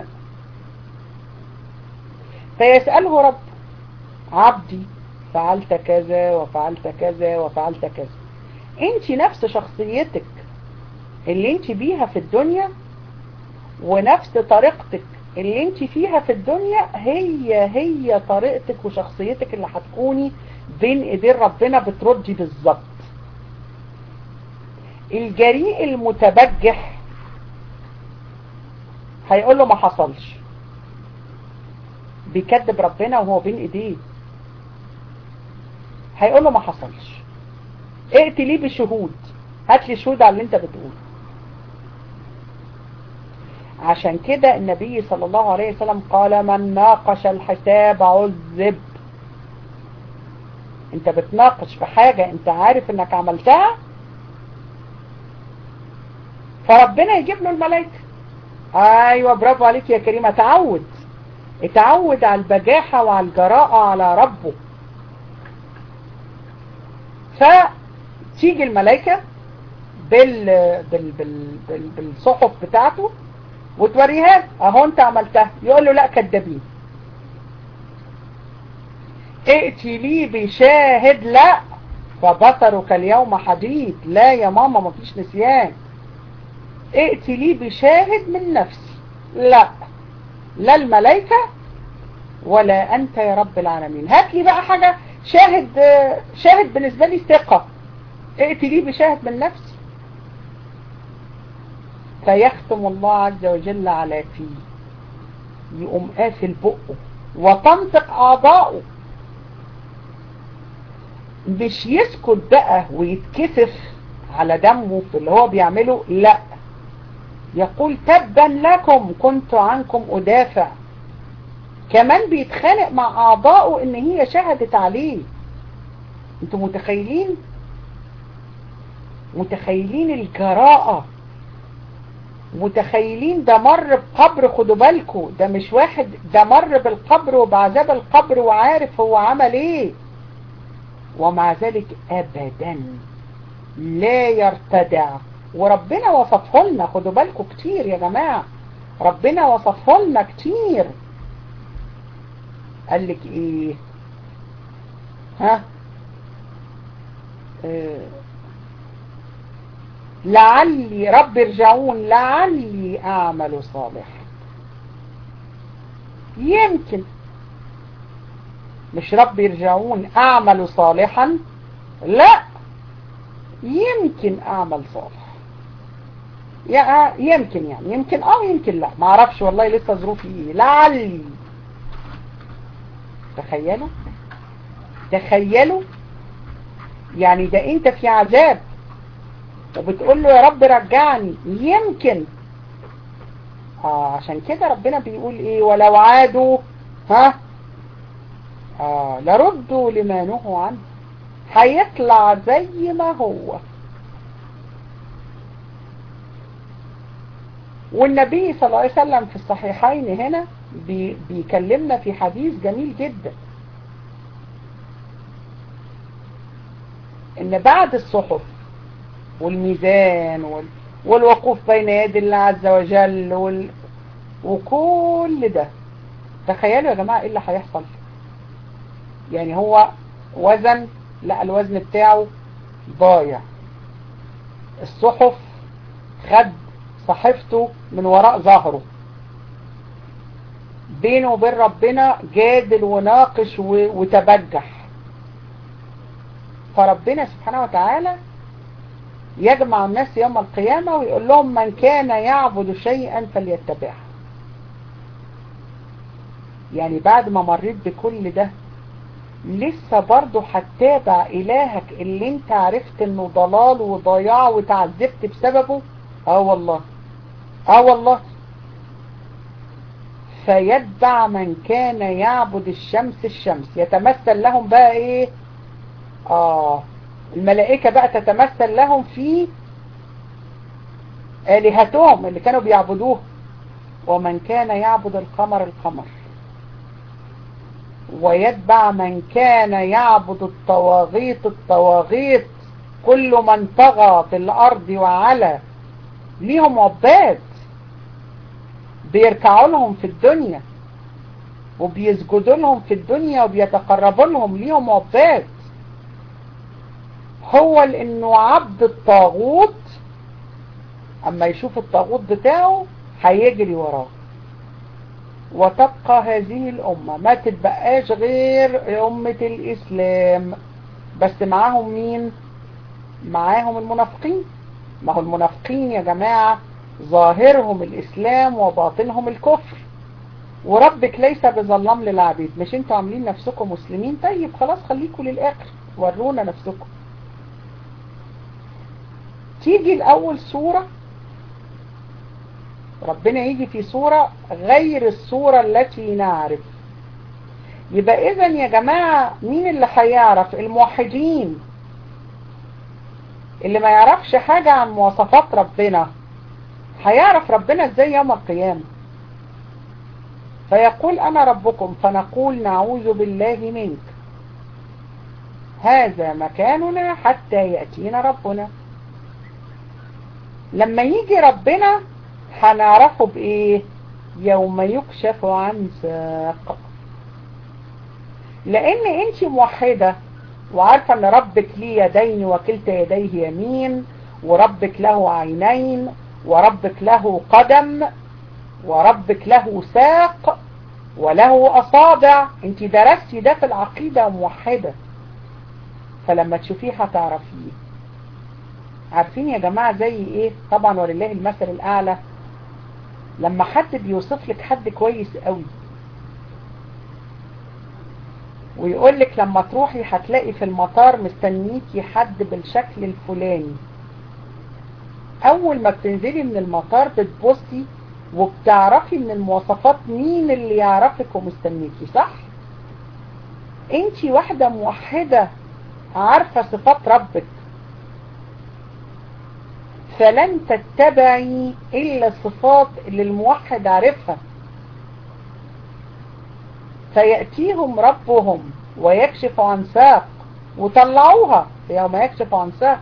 فيسأله رب عبدي فعلت كذا وفعلت كذا وفعلت كذا انت نفس شخصيتك اللي انت بيها في الدنيا ونفس طريقتك اللي انت فيها في الدنيا هي هي طريقتك وشخصيتك اللي هتكوني بين ايدين ربنا بتردي بالظبط الجريء المتبجح هيقول له ما حصلش بيكذب ربنا وهو بين ايديه هيقول له ما حصلش ائتي بشهود هات لي شهود على اللي انت بتقوله عشان كده النبي صلى الله عليه وسلم قال من ناقش الحساب عذب انت بتناقش في حاجة انت عارف انك عملتها فربنا يجيب له الملائكة ايوه برافو عليك يا كريم اتعود اتعود على البجاحة وعلى الجراءة على ربه فتيجي الملائكة بال... بال... بال... بال... بالصحف بتاعته وتوريها اهو انت عملتها يقول له لا كدابين ائتي لي بشاهد لا فبصرك اليوم حديد لا يا ماما مفيش نسيان ائتي لي بشاهد من نفسي لا لا الملائكة ولا أنت يا رب العالمين هات لي بقى حاجة شاهد شاهد بالنسبة لي ثقة ائتي لي بشاهد من نفسي فيختم الله عز وجل على فيه يقوم قافل بقه وتنطق أعضاؤه مش يسكت بقى ويتكسف على دمه في اللي هو بيعمله لا يقول تبا لكم كنت عنكم أدافع كمان بيتخانق مع أعضائه إن هي شهدت عليه انتوا متخيلين متخيلين الجراءة متخيلين ده مر بقبر خدوا بالكم ده مش واحد ده مر بالقبر وبعذاب القبر وعارف هو عمل ايه ومع ذلك ابدا لا يرتدع وربنا وصفه لنا خدوا بالكم كتير يا جماعة ربنا وصفه لنا كتير قال لك ايه ها اه لعلي رب ارجعون لعلي اعمل صالحا يمكن مش رب يرجعون اعمل صالحا لا يمكن اعمل صالح يا يمكن يعني يمكن اه يمكن لا ما اعرفش والله لسه ظروفي ايه لعلي تخيلوا تخيلوا يعني ده انت في عذاب وبتقول له يا رب رجعني يمكن اه عشان كده ربنا بيقول ايه ولو عادوا ها اه لردوا لما نهوا عنه هيطلع زي ما هو والنبي صلى الله عليه وسلم في الصحيحين هنا بي بيكلمنا في حديث جميل جدا ان بعد الصحف والميزان وال... والوقوف بين يد الله عز وجل وال... وكل ده تخيلوا يا جماعة ايه اللي هيحصل يعني هو وزن لا الوزن بتاعه ضايع الصحف خد صحيفته من وراء ظهره بينه وبين ربنا جادل وناقش وتبجح فربنا سبحانه وتعالى يجمع الناس يوم القيامة ويقول لهم من كان يعبد شيئا فليتبعه يعني بعد ما مريت بكل ده لسه برضه هتتابع إلهك اللي انت عرفت انه ضلال وضياع وتعذبت بسببه اه والله اه والله فيتبع من كان يعبد الشمس الشمس يتمثل لهم بقى ايه اه الملائكة بقى تتمثل لهم في آلهتهم اللي كانوا بيعبدوه ومن كان يعبد القمر القمر ويتبع من كان يعبد الطواغيت الطواغيت كل من طغى في الأرض وعلى ليهم عباد بيركعوا لهم في الدنيا وبيسجدوا لهم في الدنيا وبيتقربوا لهم ليهم عباد هو لانه عبد الطاغوت اما يشوف الطاغوت بتاعه هيجري وراه وتبقى هذه الامة ما تتبقاش غير امة الاسلام بس معاهم مين معاهم المنافقين ما هو المنافقين يا جماعة ظاهرهم الاسلام وباطنهم الكفر وربك ليس بظلام للعبيد مش انتوا عاملين نفسكم مسلمين طيب خلاص خليكم للاخر ورونا نفسكم تيجي الأول صورة ربنا يجي في صورة غير الصورة التي نعرف يبقى إذا يا جماعة مين اللي هيعرف الموحدين اللي ما يعرفش حاجة عن مواصفات ربنا هيعرف ربنا ازاي يوم القيامة فيقول أنا ربكم فنقول نعوذ بالله منك هذا مكاننا حتى يأتينا ربنا لما يجي ربنا هنعرفه بايه يوم يكشف عن ساق لان انت موحدة وعارفة ان ربك ليه يدين وكلتا يديه يمين وربك له عينين وربك له قدم وربك له ساق وله أصابع انت درستي ده في العقيدة موحدة فلما تشوفيه هتعرفيه عارفين يا جماعة زي ايه طبعا ولله المثل الأعلى لما حد بيوصف لك حد كويس قوي ويقول لك لما تروحي هتلاقي في المطار مستنيكي حد بالشكل الفلاني اول ما بتنزلي من المطار بتبصي وبتعرفي من المواصفات مين اللي يعرفك ومستنيكي صح انتي واحدة موحدة عارفة صفات ربك فلن تتبعي الا الصفات اللي الموحد عارفها فيأتيهم ربهم ويكشف عن ساق وطلعوها يوم يكشف عن ساق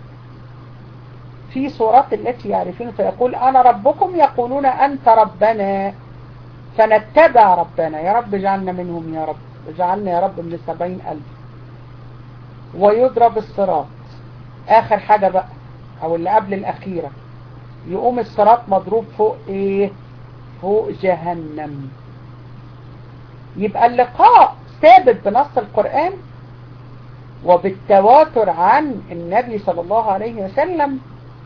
في صورات التي يعرفون فيقول أنا ربكم يقولون أنت ربنا فنتبع ربنا يا رب اجعلنا منهم يا رب اجعلنا يا رب من السبعين ألف ويضرب الصراط آخر حاجة بقى أو اللي قبل الأخيرة يقوم الصراط مضروب فوق إيه فوق جهنم يبقى اللقاء ثابت بنص القرآن وبالتواتر عن النبي صلى الله عليه وسلم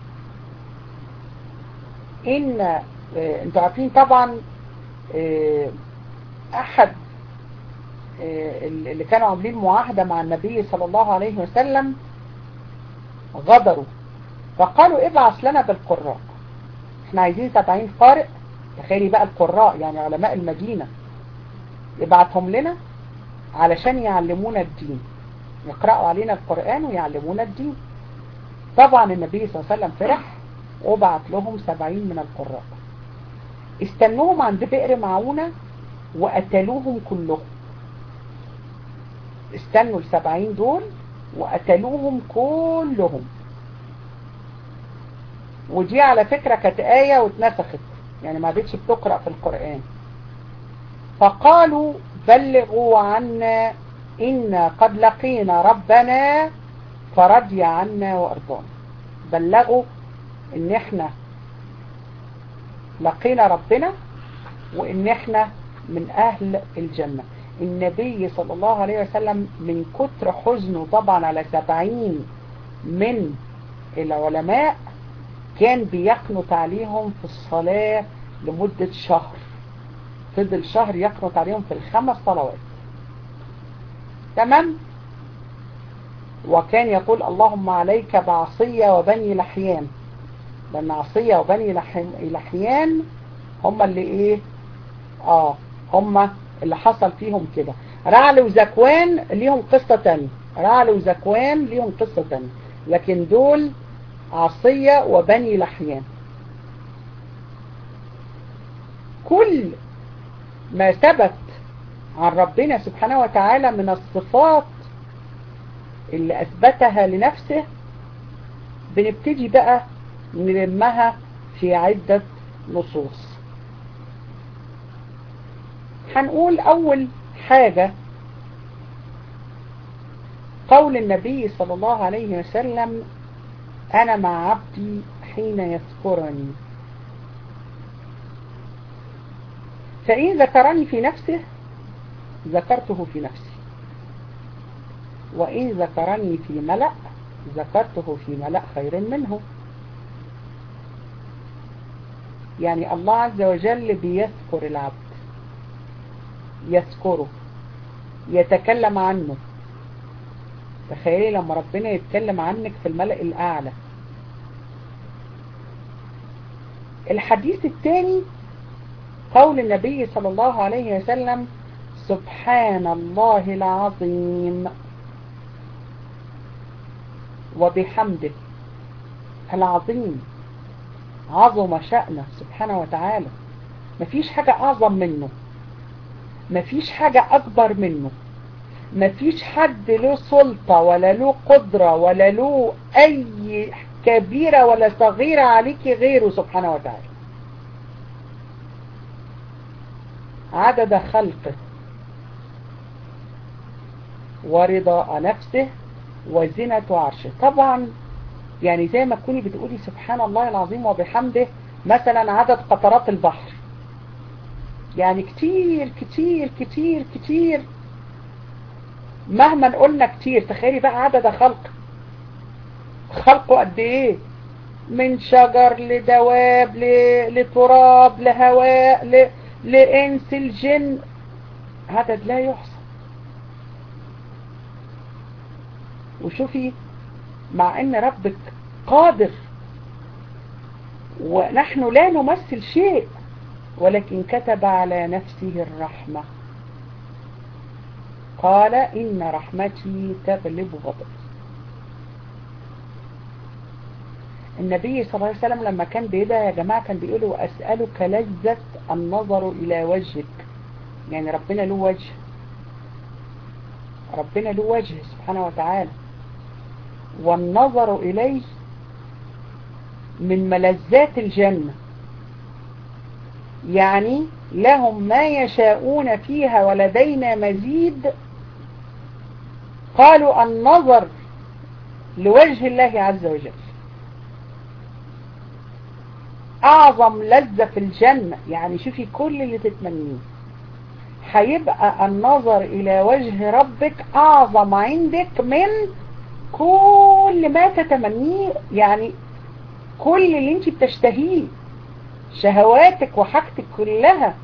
ان اه انتوا عارفين طبعا اه احد اه اللي كانوا عاملين معاهدة مع النبي صلى الله عليه وسلم غدروا فقالوا ابعث لنا بالقراء احنا عايزين سبعين قارئ تخيلي بقى القراء يعني علماء المدينة يبعتهم لنا علشان يعلمونا الدين يقرأوا علينا القرآن ويعلمونا الدين طبعا النبي صلى الله عليه وسلم فرح وبعت لهم سبعين من القراء استنوهم عند بئر معونة وقتلوهم كلهم استنوا السبعين دول وقتلوهم كلهم ودي على فكرة كانت آية واتنسخت يعني ما بقتش بتقرأ في القرآن فقالوا بلغوا عنا إنا قد لقينا ربنا فرضي عنا وأرضانا بلغوا إن إحنا لقينا ربنا وإن إحنا من أهل الجنة النبي صلى الله عليه وسلم من كتر حزنه طبعا على سبعين من العلماء كان بيقنط عليهم في الصلاة لمدة شهر فضل شهر يقنط عليهم في الخمس صلوات تمام وكان يقول اللهم عليك بعصية وبني لحيان لأن عصية وبني لحيان هم اللي ايه اه هم اللي حصل فيهم كده رعل وزكوان ليهم قصة تانية رعل وزكوان ليهم قصة تانية لكن دول عصية وبني لحيان كل ما ثبت عن ربنا سبحانه وتعالى من الصفات اللي أثبتها لنفسه بنبتدي بقى نلمها في عدة نصوص هنقول أول حاجة قول النبي صلى الله عليه وسلم أنا مع عبدي حين يذكرني فإن ذكرني في نفسه ذكرته في نفسي وإن ذكرني في ملأ ذكرته في ملأ خير منه يعني الله عز وجل بيذكر العبد يذكره يتكلم عنه تخيلي لما ربنا يتكلم عنك في الملأ الأعلى الحديث الثاني قول النبي صلى الله عليه وسلم سبحان الله العظيم وبحمده العظيم عظم شأنه سبحانه وتعالى مفيش حاجة أعظم منه مفيش حاجة أكبر منه مفيش حد له سلطة ولا له قدرة ولا له أي كبيرة ولا صغيرة عليك غيره سبحانه وتعالى عدد خلقه ورضاء نفسه وزنة عرشه طبعا يعني زي ما تكوني بتقولي سبحان الله العظيم وبحمده مثلا عدد قطرات البحر يعني كتير كتير كتير كتير مهما قلنا كتير تخيلي بقى عدد خلق خلقه قد ايه من شجر لدواب ل- لتراب لهواء ل... لإنس الجن عدد لا يحصى وشوفي مع ان ربك قادر ونحن لا نمثل شيء ولكن كتب على نفسه الرحمة قال إن رحمتي تغلب غضبي النبي صلى الله عليه وسلم لما كان بيدعي يا جماعة كان بيقول وأسألك لذة النظر إلى وجهك يعني ربنا له وجه ربنا له وجه سبحانه وتعالى والنظر إليه من ملذات الجنة يعني لهم ما يشاءون فيها ولدينا مزيد قالوا النظر لوجه الله عز وجل أعظم لذة في الجنة يعني شوفي كل اللي تتمنيه هيبقى النظر إلى وجه ربك أعظم عندك من كل ما تتمنيه يعني كل اللي انت بتشتهيه شهواتك وحاجتك كلها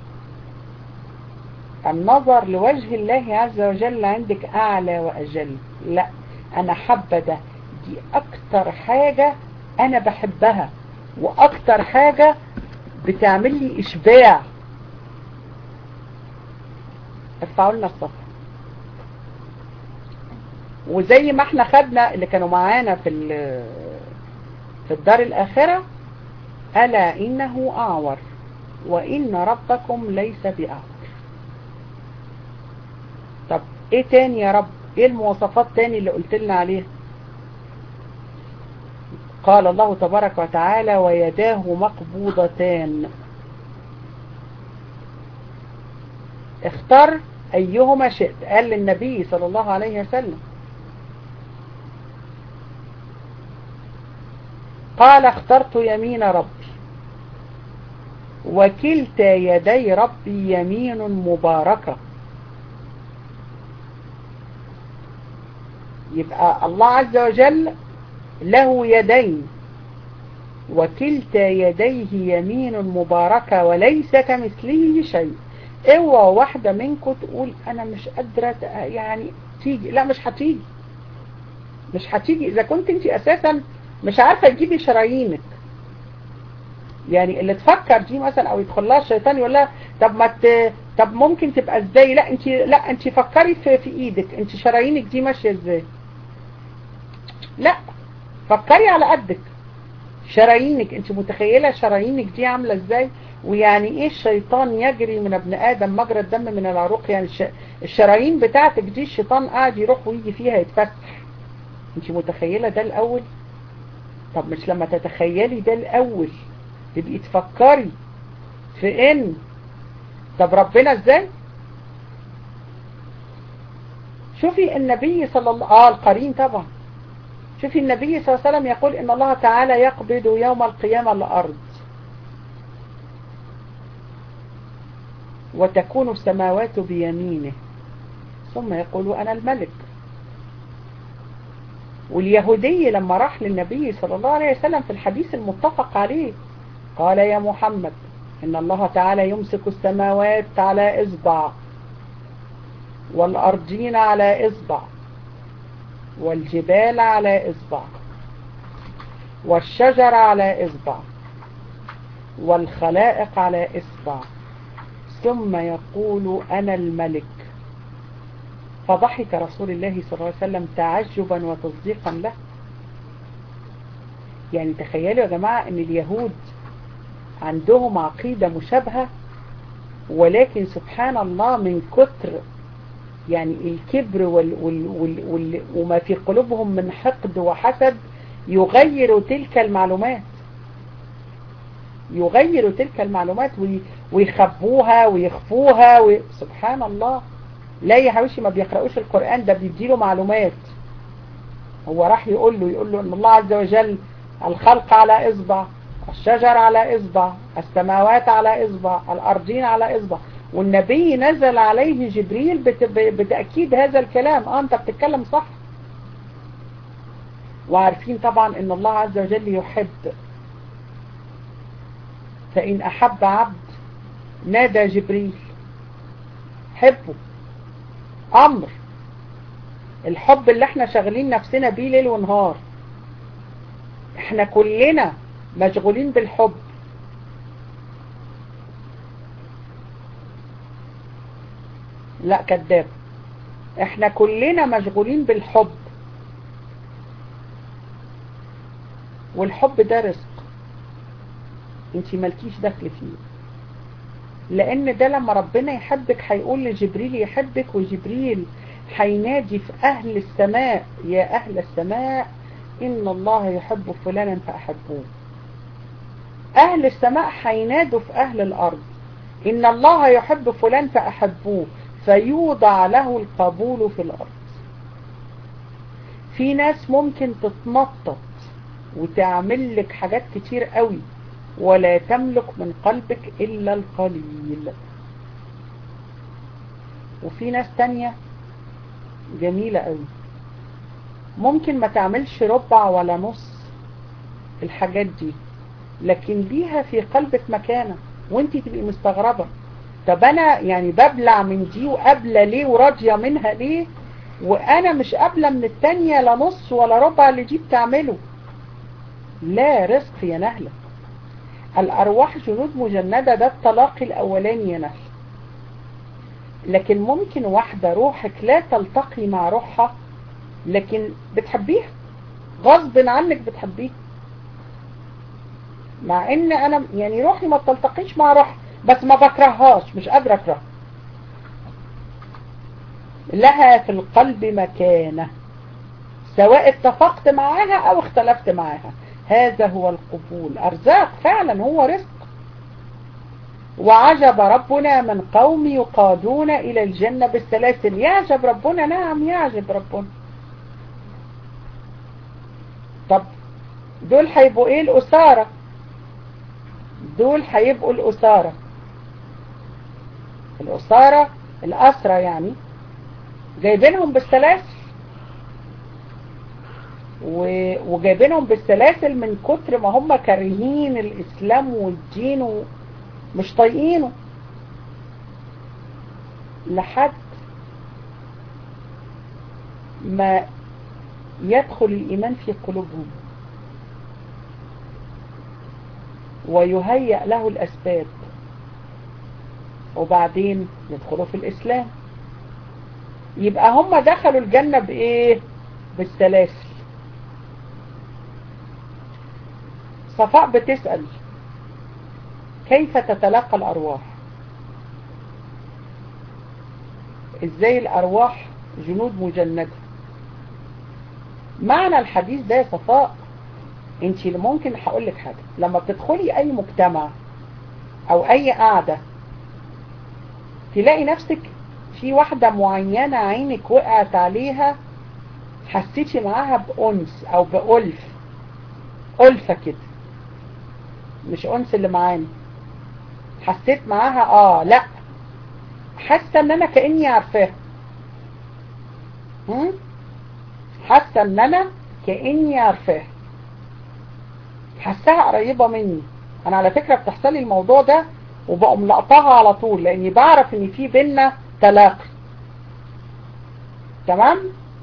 النظر لوجه الله عز وجل عندك أعلى وأجل لا أنا حابة ده دي أكتر حاجة أنا بحبها وأكتر حاجة بتعمل لي إشباع ارفعوا لنا الصفحة وزي ما احنا خدنا اللي كانوا معانا في في الدار الآخرة ألا إنه أعور وإن ربكم ليس بأعور طب ايه تاني يا رب ايه المواصفات تاني اللي قلت لنا عليها قال الله تبارك وتعالى ويداه مقبوضتان اختر ايهما شئت قال للنبي صلى الله عليه وسلم قال اخترت يمين ربي وكلتا يدي ربي يمين مباركة يبقى الله عز وجل له يدين وكلتا يديه يمين مباركة وليس كمثله شيء اوعى واحدة منكم تقول انا مش قادرة يعني تيجي لا مش هتيجي مش هتيجي اذا كنت انت اساسا مش عارفة تجيبي شرايينك يعني اللي تفكر دي مثلا او يدخل لها الشيطان يقول لها طب ما ت... طب ممكن تبقى ازاي لا انت لا انت فكري في, في ايدك انت شرايينك دي ماشيه ازاي لا فكري على قدك شرايينك انت متخيله شرايينك دي عامله ازاي ويعني ايه الشيطان يجري من ابن ادم مجرى الدم من العروق يعني الش... الشرايين بتاعتك دي الشيطان قاعد يروح ويجي فيها يتفسح انت متخيله ده الاول طب مش لما تتخيلي ده الاول تبقي تفكري في ان طب ربنا ازاي شوفي النبي صلى الله اه القرين طبعا شوفي النبي صلى الله عليه وسلم يقول ان الله تعالى يقبض يوم القيامة الارض وتكون السماوات بيمينه ثم يقول انا الملك واليهودي لما راح للنبي صلى الله عليه وسلم في الحديث المتفق عليه قال يا محمد إن الله تعالى يمسك السماوات على إصبع والأرضين على إصبع والجبال على إصبع والشجر على إصبع والخلائق على إصبع ثم يقول أنا الملك فضحك رسول الله صلى الله عليه وسلم تعجبا وتصديقا له يعني تخيلوا يا جماعة ان اليهود عندهم عقيدة مشابهة ولكن سبحان الله من كتر يعني الكبر وال وال وال وال وما في قلوبهم من حقد وحسد يغير تلك المعلومات يغير تلك المعلومات ويخبوها ويخفوها و... سبحان الله لا يا حبيبي ما بيقرأوش القرآن ده بيديله معلومات هو راح يقول له يقول له ان الله عز وجل الخلق على اصبع الشجر على اصبع السماوات على اصبع الارضين على اصبع والنبي نزل عليه جبريل بتأكيد هذا الكلام اه انت بتتكلم صح وعارفين طبعا ان الله عز وجل يحب فإن أحب عبد نادى جبريل حبه أمر الحب اللي احنا شغالين نفسنا بيه ليل ونهار احنا كلنا مشغولين بالحب لا كذاب احنا كلنا مشغولين بالحب والحب ده رزق انت مالكيش دخل فيه لان ده لما ربنا يحبك هيقول لجبريل يحبك وجبريل هينادي في اهل السماء يا اهل السماء ان الله يحب فلانا فاحبوه اهل السماء هينادوا في اهل الارض ان الله يحب فلان فاحبوه فيوضع له القبول في الارض في ناس ممكن تتنطط وتعمل لك حاجات كتير قوي ولا تملك من قلبك إلا القليل وفي ناس تانية جميلة قوي ممكن ما تعملش ربع ولا نص الحاجات دي لكن ليها في قلبك مكانة وانت تبقي مستغربة طب انا يعني ببلع من دي وقابلة ليه وراضية منها ليه وانا مش قابلة من التانية لا نص ولا ربع اللي دي بتعمله لا رزق يا نهلة الأرواح جنود مجندة ده الطلاق الأولاني يا نهلة لكن ممكن واحدة روحك لا تلتقي مع روحها لكن بتحبيها غصب عنك بتحبيها مع ان انا يعني روحي ما بتلتقيش مع روحي بس ما بكرههاش مش قادرة اكرهها لها في القلب مكانة سواء اتفقت معاها او اختلفت معاها هذا هو القبول أرزاق فعلا هو رزق وعجب ربنا من قوم يقادون إلى الجنة بالسلاسل يعجب ربنا نعم يعجب ربنا طب دول هيبقوا ايه الأسارة دول هيبقوا الأسارة الأسارة الأسرة يعني جايبينهم بالسلاسل وجايبينهم بالسلاسل من كتر ما هم كارهين الإسلام والدين ومش طايقينه لحد ما يدخل الإيمان في قلوبهم ويهيأ له الأسباب وبعدين يدخلوا في الإسلام يبقى هم دخلوا الجنة بإيه بالسلاسل صفاء بتسأل كيف تتلقى الأرواح ازاي الأرواح جنود مجندة معنى الحديث ده يا صفاء انت اللي ممكن هقول لك حاجة لما بتدخلي اي مجتمع او اي قعدة تلاقي نفسك في واحدة معينة عينك وقعت عليها حسيتي معاها بأنس او بألف ألفة كده مش أنس اللي معانا حسيت معاها اه لا حاسة ان انا كأني عارفاها حاسة ان انا كأني عارفاها حاساها قريبة مني انا على فكرة بتحصل لي الموضوع ده وبقوم لقطاها على طول لاني بعرف ان في بينا تلاقي تمام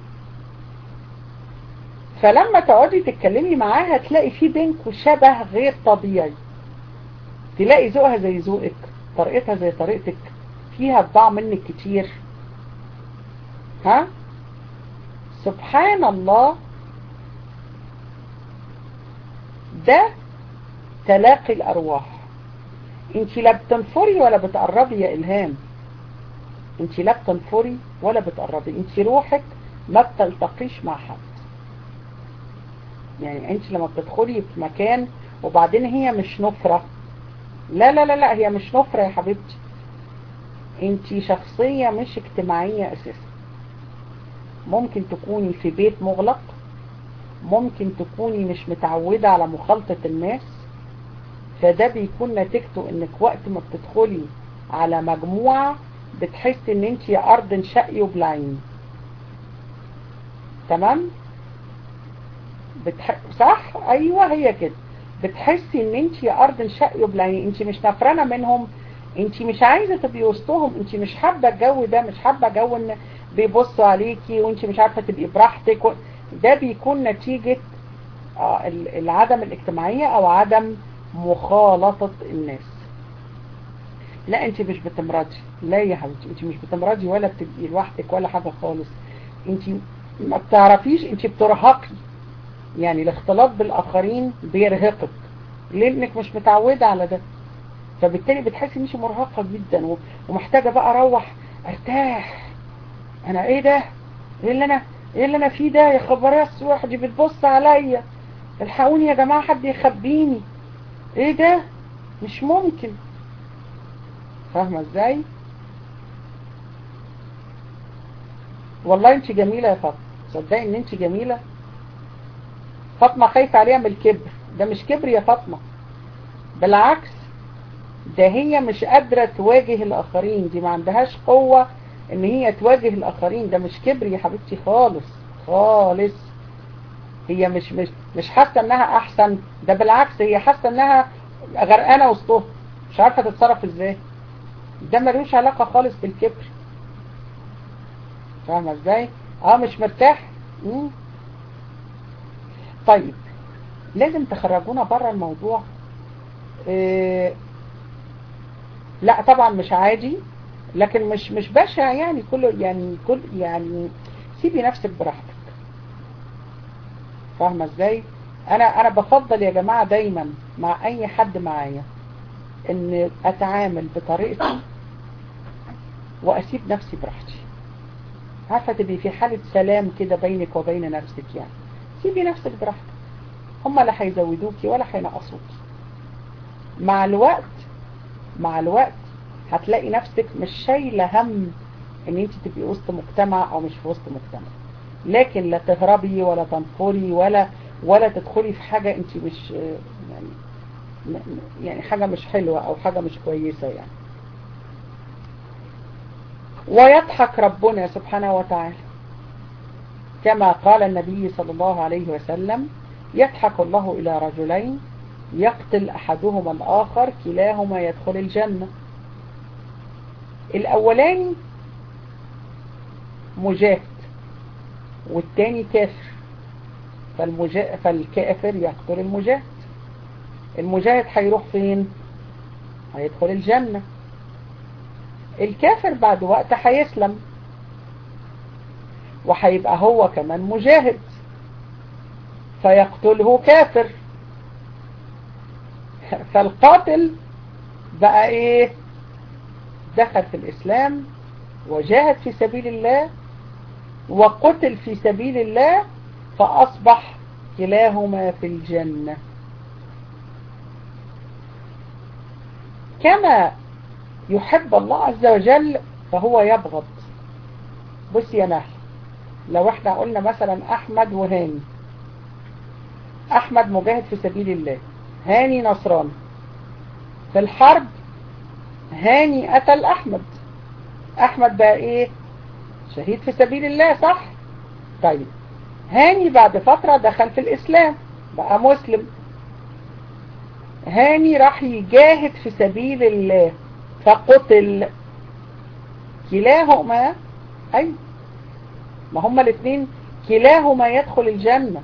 فلما تقعدي تتكلمي معاها تلاقي في بينكوا شبه غير طبيعي تلاقي ذوقها زي ذوقك طريقتها زي طريقتك فيها طباع منك كتير ها سبحان الله ده تلاقي الأرواح انت لا بتنفري ولا بتقربي يا إلهام انت لا بتنفري ولا بتقربي انت روحك ما بتلتقيش مع حد يعني انت لما بتدخلي في مكان وبعدين هي مش نفرة لا لا لا لا هي مش نفرة يا حبيبتي انت شخصية مش اجتماعية اساسا ممكن تكوني في بيت مغلق ممكن تكوني مش متعودة على مخالطة الناس فده بيكون نتيجته انك وقت ما بتدخلي على مجموعة بتحسي ان انت يا ارض شقي وبلعين تمام بتح... صح ايوه هي كده بتحسي ان انت يا ارض شقي وبلعين انت مش نفرانه منهم انت مش عايزه تبقي وسطهم انت مش حابه الجو ده مش حابه جو ان بيبصوا عليكي وانت مش عارفه تبقي براحتك و... ده بيكون نتيجه آه العدم الاجتماعيه او عدم مخالطه الناس لا انت مش بتمرضي لا يا حبيبتي انت مش بتمرضي ولا بتبقي لوحدك ولا حاجه خالص انت ما بتعرفيش انت بترهقي يعني الاختلاط بالاخرين بيرهقك لانك مش متعوده على ده فبالتالي بتحسي انك مرهقه جدا ومحتاجه بقى اروح ارتاح انا ايه ده ايه اللي انا ايه اللي انا فيه ده يا خبر اسوح دي بتبص عليا الحقوني يا جماعه حد يخبيني ايه ده مش ممكن فاهمه ازاي والله انت جميله يا فاطمه صدقي ان انت جميله فاطمه خايفه عليها من الكبر ده مش كبر يا فاطمه بالعكس ده هي مش قادرة تواجه الآخرين دي ما عندهاش قوة ان هي تواجه الآخرين ده مش كبر يا حبيبتي خالص خالص هي مش مش مش حاسة انها احسن ده بالعكس هي حاسة انها غرقانة وسطهم مش عارفة تتصرف ازاي ده ملوش علاقة خالص بالكبر فاهمة ازاي اه مش مرتاح مم. طيب لازم تخرجونا بره الموضوع إيه لا طبعا مش عادي لكن مش مش بشع يعني كله يعني كل يعني سيبي نفسك براحتك فاهمه ازاي انا انا بفضل يا جماعه دايما مع اي حد معايا ان اتعامل بطريقتي واسيب نفسي براحتي عارفه تبقي في حاله سلام كده بينك وبين نفسك يعني سيبي نفسك براحتك هم لا هيزودوكي ولا هينقصوكي مع الوقت مع الوقت هتلاقي نفسك مش شايلة هم ان انت تبقي وسط مجتمع او مش في وسط مجتمع لكن لا تهربي ولا تنفري ولا ولا تدخلي في حاجة انت مش يعني يعني حاجة مش حلوة او حاجة مش كويسة يعني ويضحك ربنا سبحانه وتعالى كما قال النبي صلى الله عليه وسلم يضحك الله إلى رجلين يقتل أحدهما الآخر كلاهما يدخل الجنة الأولاني مجاهد والتاني كافر فالمجا... فالكافر يقتل المجاهد المجاهد هيروح فين هيدخل الجنة الكافر بعد وقت هيسلم وهيبقى هو كمان مجاهد فيقتله كافر فالقاتل بقى ايه دخل في الاسلام وجاهد في سبيل الله وقتل في سبيل الله فاصبح كلاهما في الجنة كما يحب الله عز وجل فهو يبغض بص يا نهل لو احنا قلنا مثلا احمد وهاني احمد مجاهد في سبيل الله هاني نصراني في الحرب هاني قتل احمد احمد بقى ايه شهيد في سبيل الله صح طيب هاني بعد فترة دخل في الاسلام بقى مسلم هاني راح يجاهد في سبيل الله فقتل كلاهما اي ما هما الاثنين كلاهما يدخل الجنة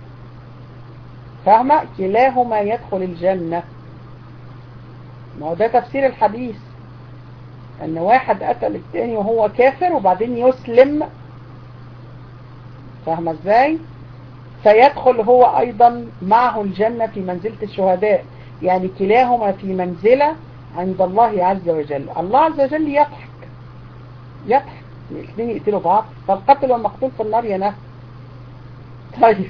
فاهمة كلاهما يدخل الجنة ما هو ده تفسير الحديث ان واحد قتل التاني وهو كافر وبعدين يسلم فاهمة ازاي فيدخل هو ايضا معه الجنة في منزلة الشهداء يعني كلاهما في منزلة عند الله عز وجل الله عز وجل يضحك يضحك الاثنين يقتلوا بعض فالقتل والمقتول في النار ينهى طيب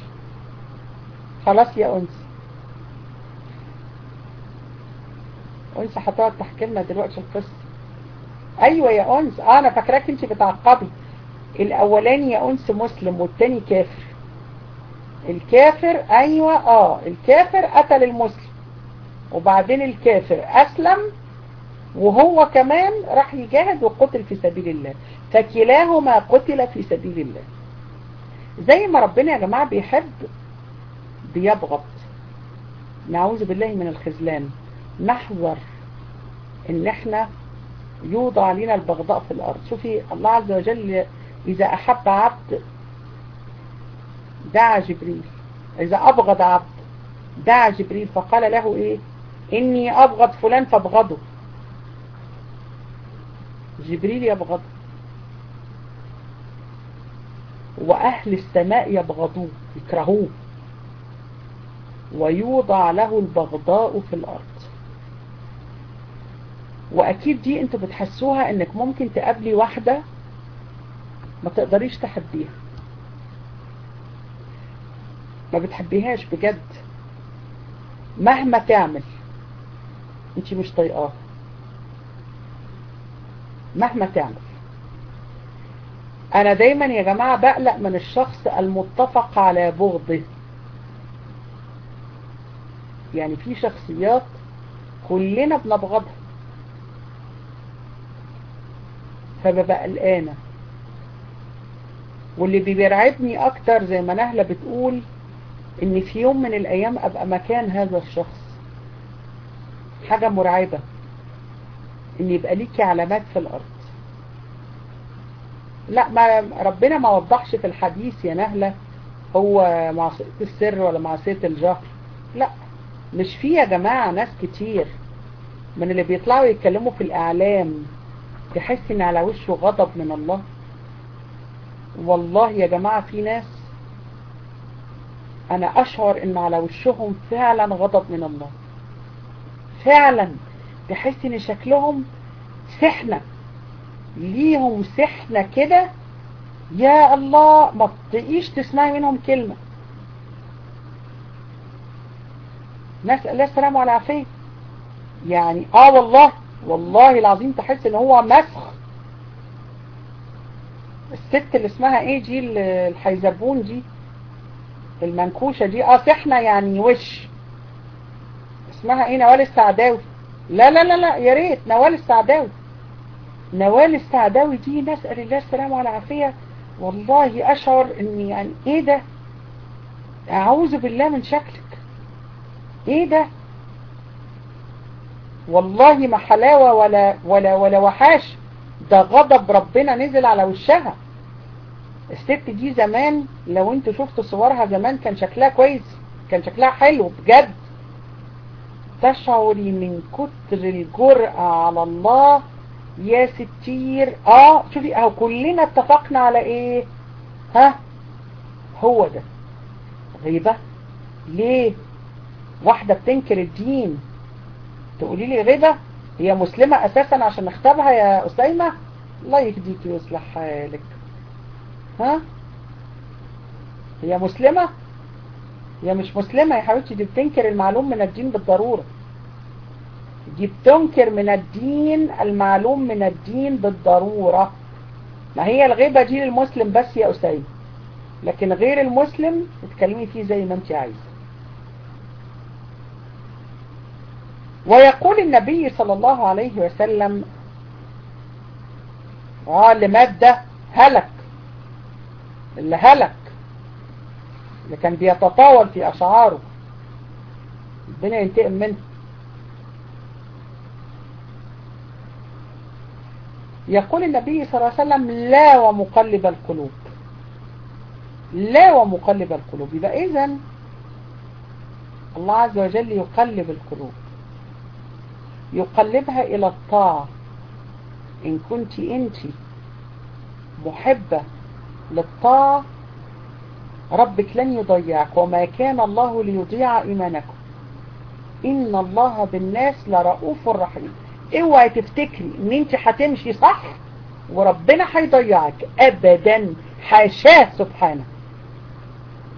خلاص يا أنس انس هتقعد تحكي لنا دلوقتي القصه ايوه يا انس اه انا فاكراك انت بتعقبي الاولاني يا انس مسلم والتاني كافر الكافر ايوه اه الكافر قتل المسلم وبعدين الكافر اسلم وهو كمان راح يجاهد وقتل في سبيل الله فكلاهما قتل في سبيل الله زي ما ربنا يا جماعة بيحب بيبغض نعوذ بالله من الخذلان نحذر ان احنا يوضع علينا البغضاء في الارض شوفي الله عز وجل اذا احب عبد دعا جبريل اذا ابغض عبد دعا جبريل فقال له ايه اني ابغض فلان فابغضه جبريل يبغضه واهل السماء يبغضوه يكرهوه ويوضع له البغضاء في الارض واكيد دي انتوا بتحسوها انك ممكن تقابلي واحدة ما تقدريش تحبيها ما بتحبيهاش بجد مهما تعمل انت مش طايقاها مهما تعمل انا دايما يا جماعة بقلق من الشخص المتفق على بغضه يعني في شخصيات كلنا بنبغضها فببقى قلقانة واللي بيرعبني اكتر زي ما نهلة بتقول ان في يوم من الايام ابقى مكان هذا الشخص حاجة مرعبة ان يبقى ليكي علامات في الارض لا ما ربنا ما وضحش في الحديث يا نهلة هو معصية السر ولا معصية الجهر لا مش في يا جماعة ناس كتير من اللي بيطلعوا يتكلموا في الاعلام تحس ان على وشه غضب من الله والله يا جماعة في ناس انا اشعر ان على وشهم فعلا غضب من الله فعلا تحس ان شكلهم سحنة ليهم سحنة كده يا الله ما تقيش تسمعي منهم كلمة نسأل الله السلام والعافية يعني اه والله والله العظيم تحس ان هو مسخ الست اللي اسمها ايه دي الحيزبون دي المنكوشة دي اه سحنة يعني وش اسمها ايه نوال السعداوي لا لا لا لا يا ريت نوال السعداوي نوال السعداوي دي نسأل الله السلامة والعافية والله اشعر ان يعني ايه ده اعوذ بالله من شكلك ايه ده والله ما حلاوة ولا ولا ولا وحاش ده غضب ربنا نزل على وشها الست دي زمان لو انتوا شفتوا صورها زمان كان شكلها كويس كان شكلها حلو بجد تشعري من كتر الجرأة على الله يا ستير اه شوفي اهو كلنا اتفقنا على ايه ها هو ده غيبة ليه واحدة بتنكر الدين تقولي لي غيبة هي مسلمة اساسا عشان نختبها يا اسيمة الله يهديك ويصلح حالك ها هي مسلمة هي مش مسلمة يا حبيبتي دي بتنكر المعلوم من الدين بالضرورة دي بتنكر من الدين المعلوم من الدين بالضرورة ما هي الغيبة دي للمسلم بس يا أسيد لكن غير المسلم تتكلمي فيه زي ما انت عايزة ويقول النبي صلى الله عليه وسلم اه اللي مات ده هلك اللي هلك اللي كان بيتطاول في أشعاره ربنا ينتقم منه يقول النبي صلى الله عليه وسلم لا ومقلب القلوب لا ومقلب القلوب يبقى إذا الله عز وجل يقلب القلوب يقلبها إلى الطاعة إن كنت أنت محبة للطاعة ربك لن يضيعك وما كان الله ليضيع إيمانكم إن الله بالناس لرؤوف رحيم اوعي تفتكري ان انت هتمشي صح وربنا هيضيعك ابدا حاشاه سبحانه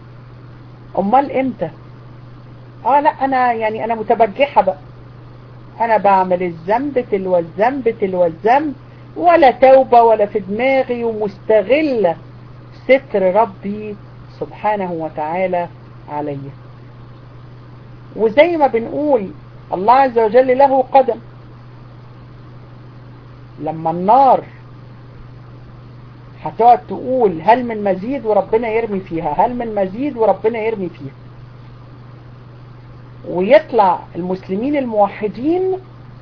امال امتى اه لا انا يعني انا متبجحة بقى انا بعمل الذنب تلو الذنب تلو الذنب ولا توبة ولا في دماغي ومستغلة ستر ربي سبحانه وتعالى علي وزي ما بنقول الله عز وجل له قدم لما النار هتقعد تقول هل من مزيد وربنا يرمي فيها هل من مزيد وربنا يرمي فيها ويطلع المسلمين الموحدين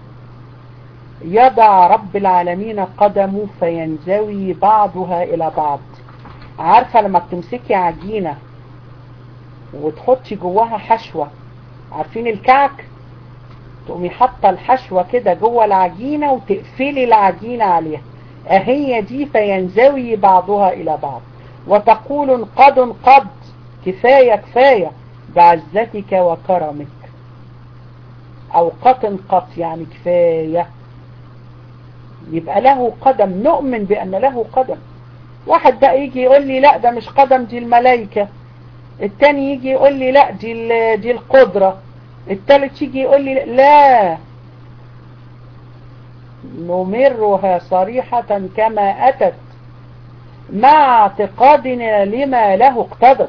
يضع رب العالمين قدمه فينزوي بعضها الى بعض عارفة لما بتمسكي عجينة وتحطي جواها حشوة عارفين الكعك تقومي حاطه الحشوة كده جوه العجينة وتقفلي العجينة عليها اهي دي فينزوي بعضها الى بعض وتقول قد قد كفاية كفاية بعزتك وكرمك او قط قط يعني كفاية يبقى له قدم نؤمن بان له قدم واحد بقى يجي يقول لي لا ده مش قدم دي الملائكة التاني يجي يقول لي لا دي, دي القدرة التالت يجي يقول لي لا نمرها صريحة كما أتت مع اعتقادنا لما له اقتضت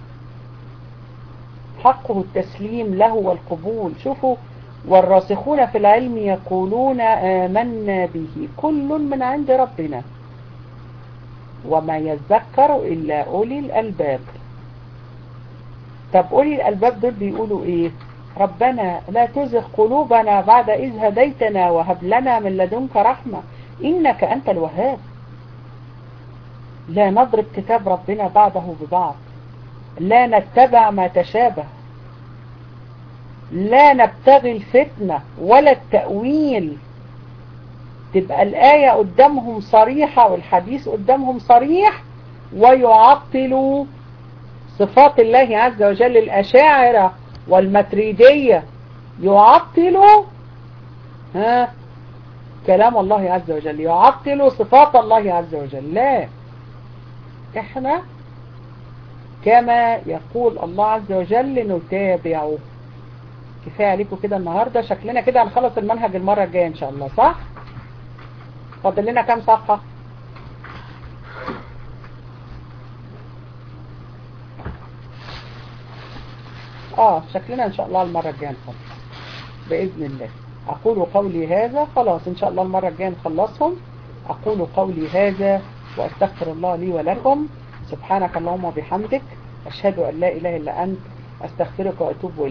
حقه التسليم له والقبول شوفوا والراسخون في العلم يقولون آمنا به كل من عند ربنا وما يذكر إلا أولي الألباب طب أولي الألباب دول بيقولوا إيه ربنا لا تزغ قلوبنا بعد إذ هديتنا وهب لنا من لدنك رحمة إنك أنت الوهاب لا نضرب كتاب ربنا بعده ببعض لا نتبع ما تشابه لا نبتغي الفتنة ولا التأويل تبقى الآية قدامهم صريحة والحديث قدامهم صريح ويعطلوا صفات الله عز وجل الأشاعرة والمتريدية يعطلوا ها كلام الله عز وجل يعطلوا صفات الله عز وجل لا احنا كما يقول الله عز وجل نتابعه كفاية عليكم كده النهاردة شكلنا كده هنخلص المنهج المرة الجاية ان شاء الله صح فاضل لنا كام صفحة اه شكلنا ان شاء الله المرة الجاية نخلص بإذن الله أقول قولي هذا خلاص إن شاء الله المرة الجاية نخلصهم أقول قولي هذا وأستغفر الله لي ولكم سبحانك اللهم وبحمدك أشهد أن لا إله إلا أنت أستغفرك وأتوب إليك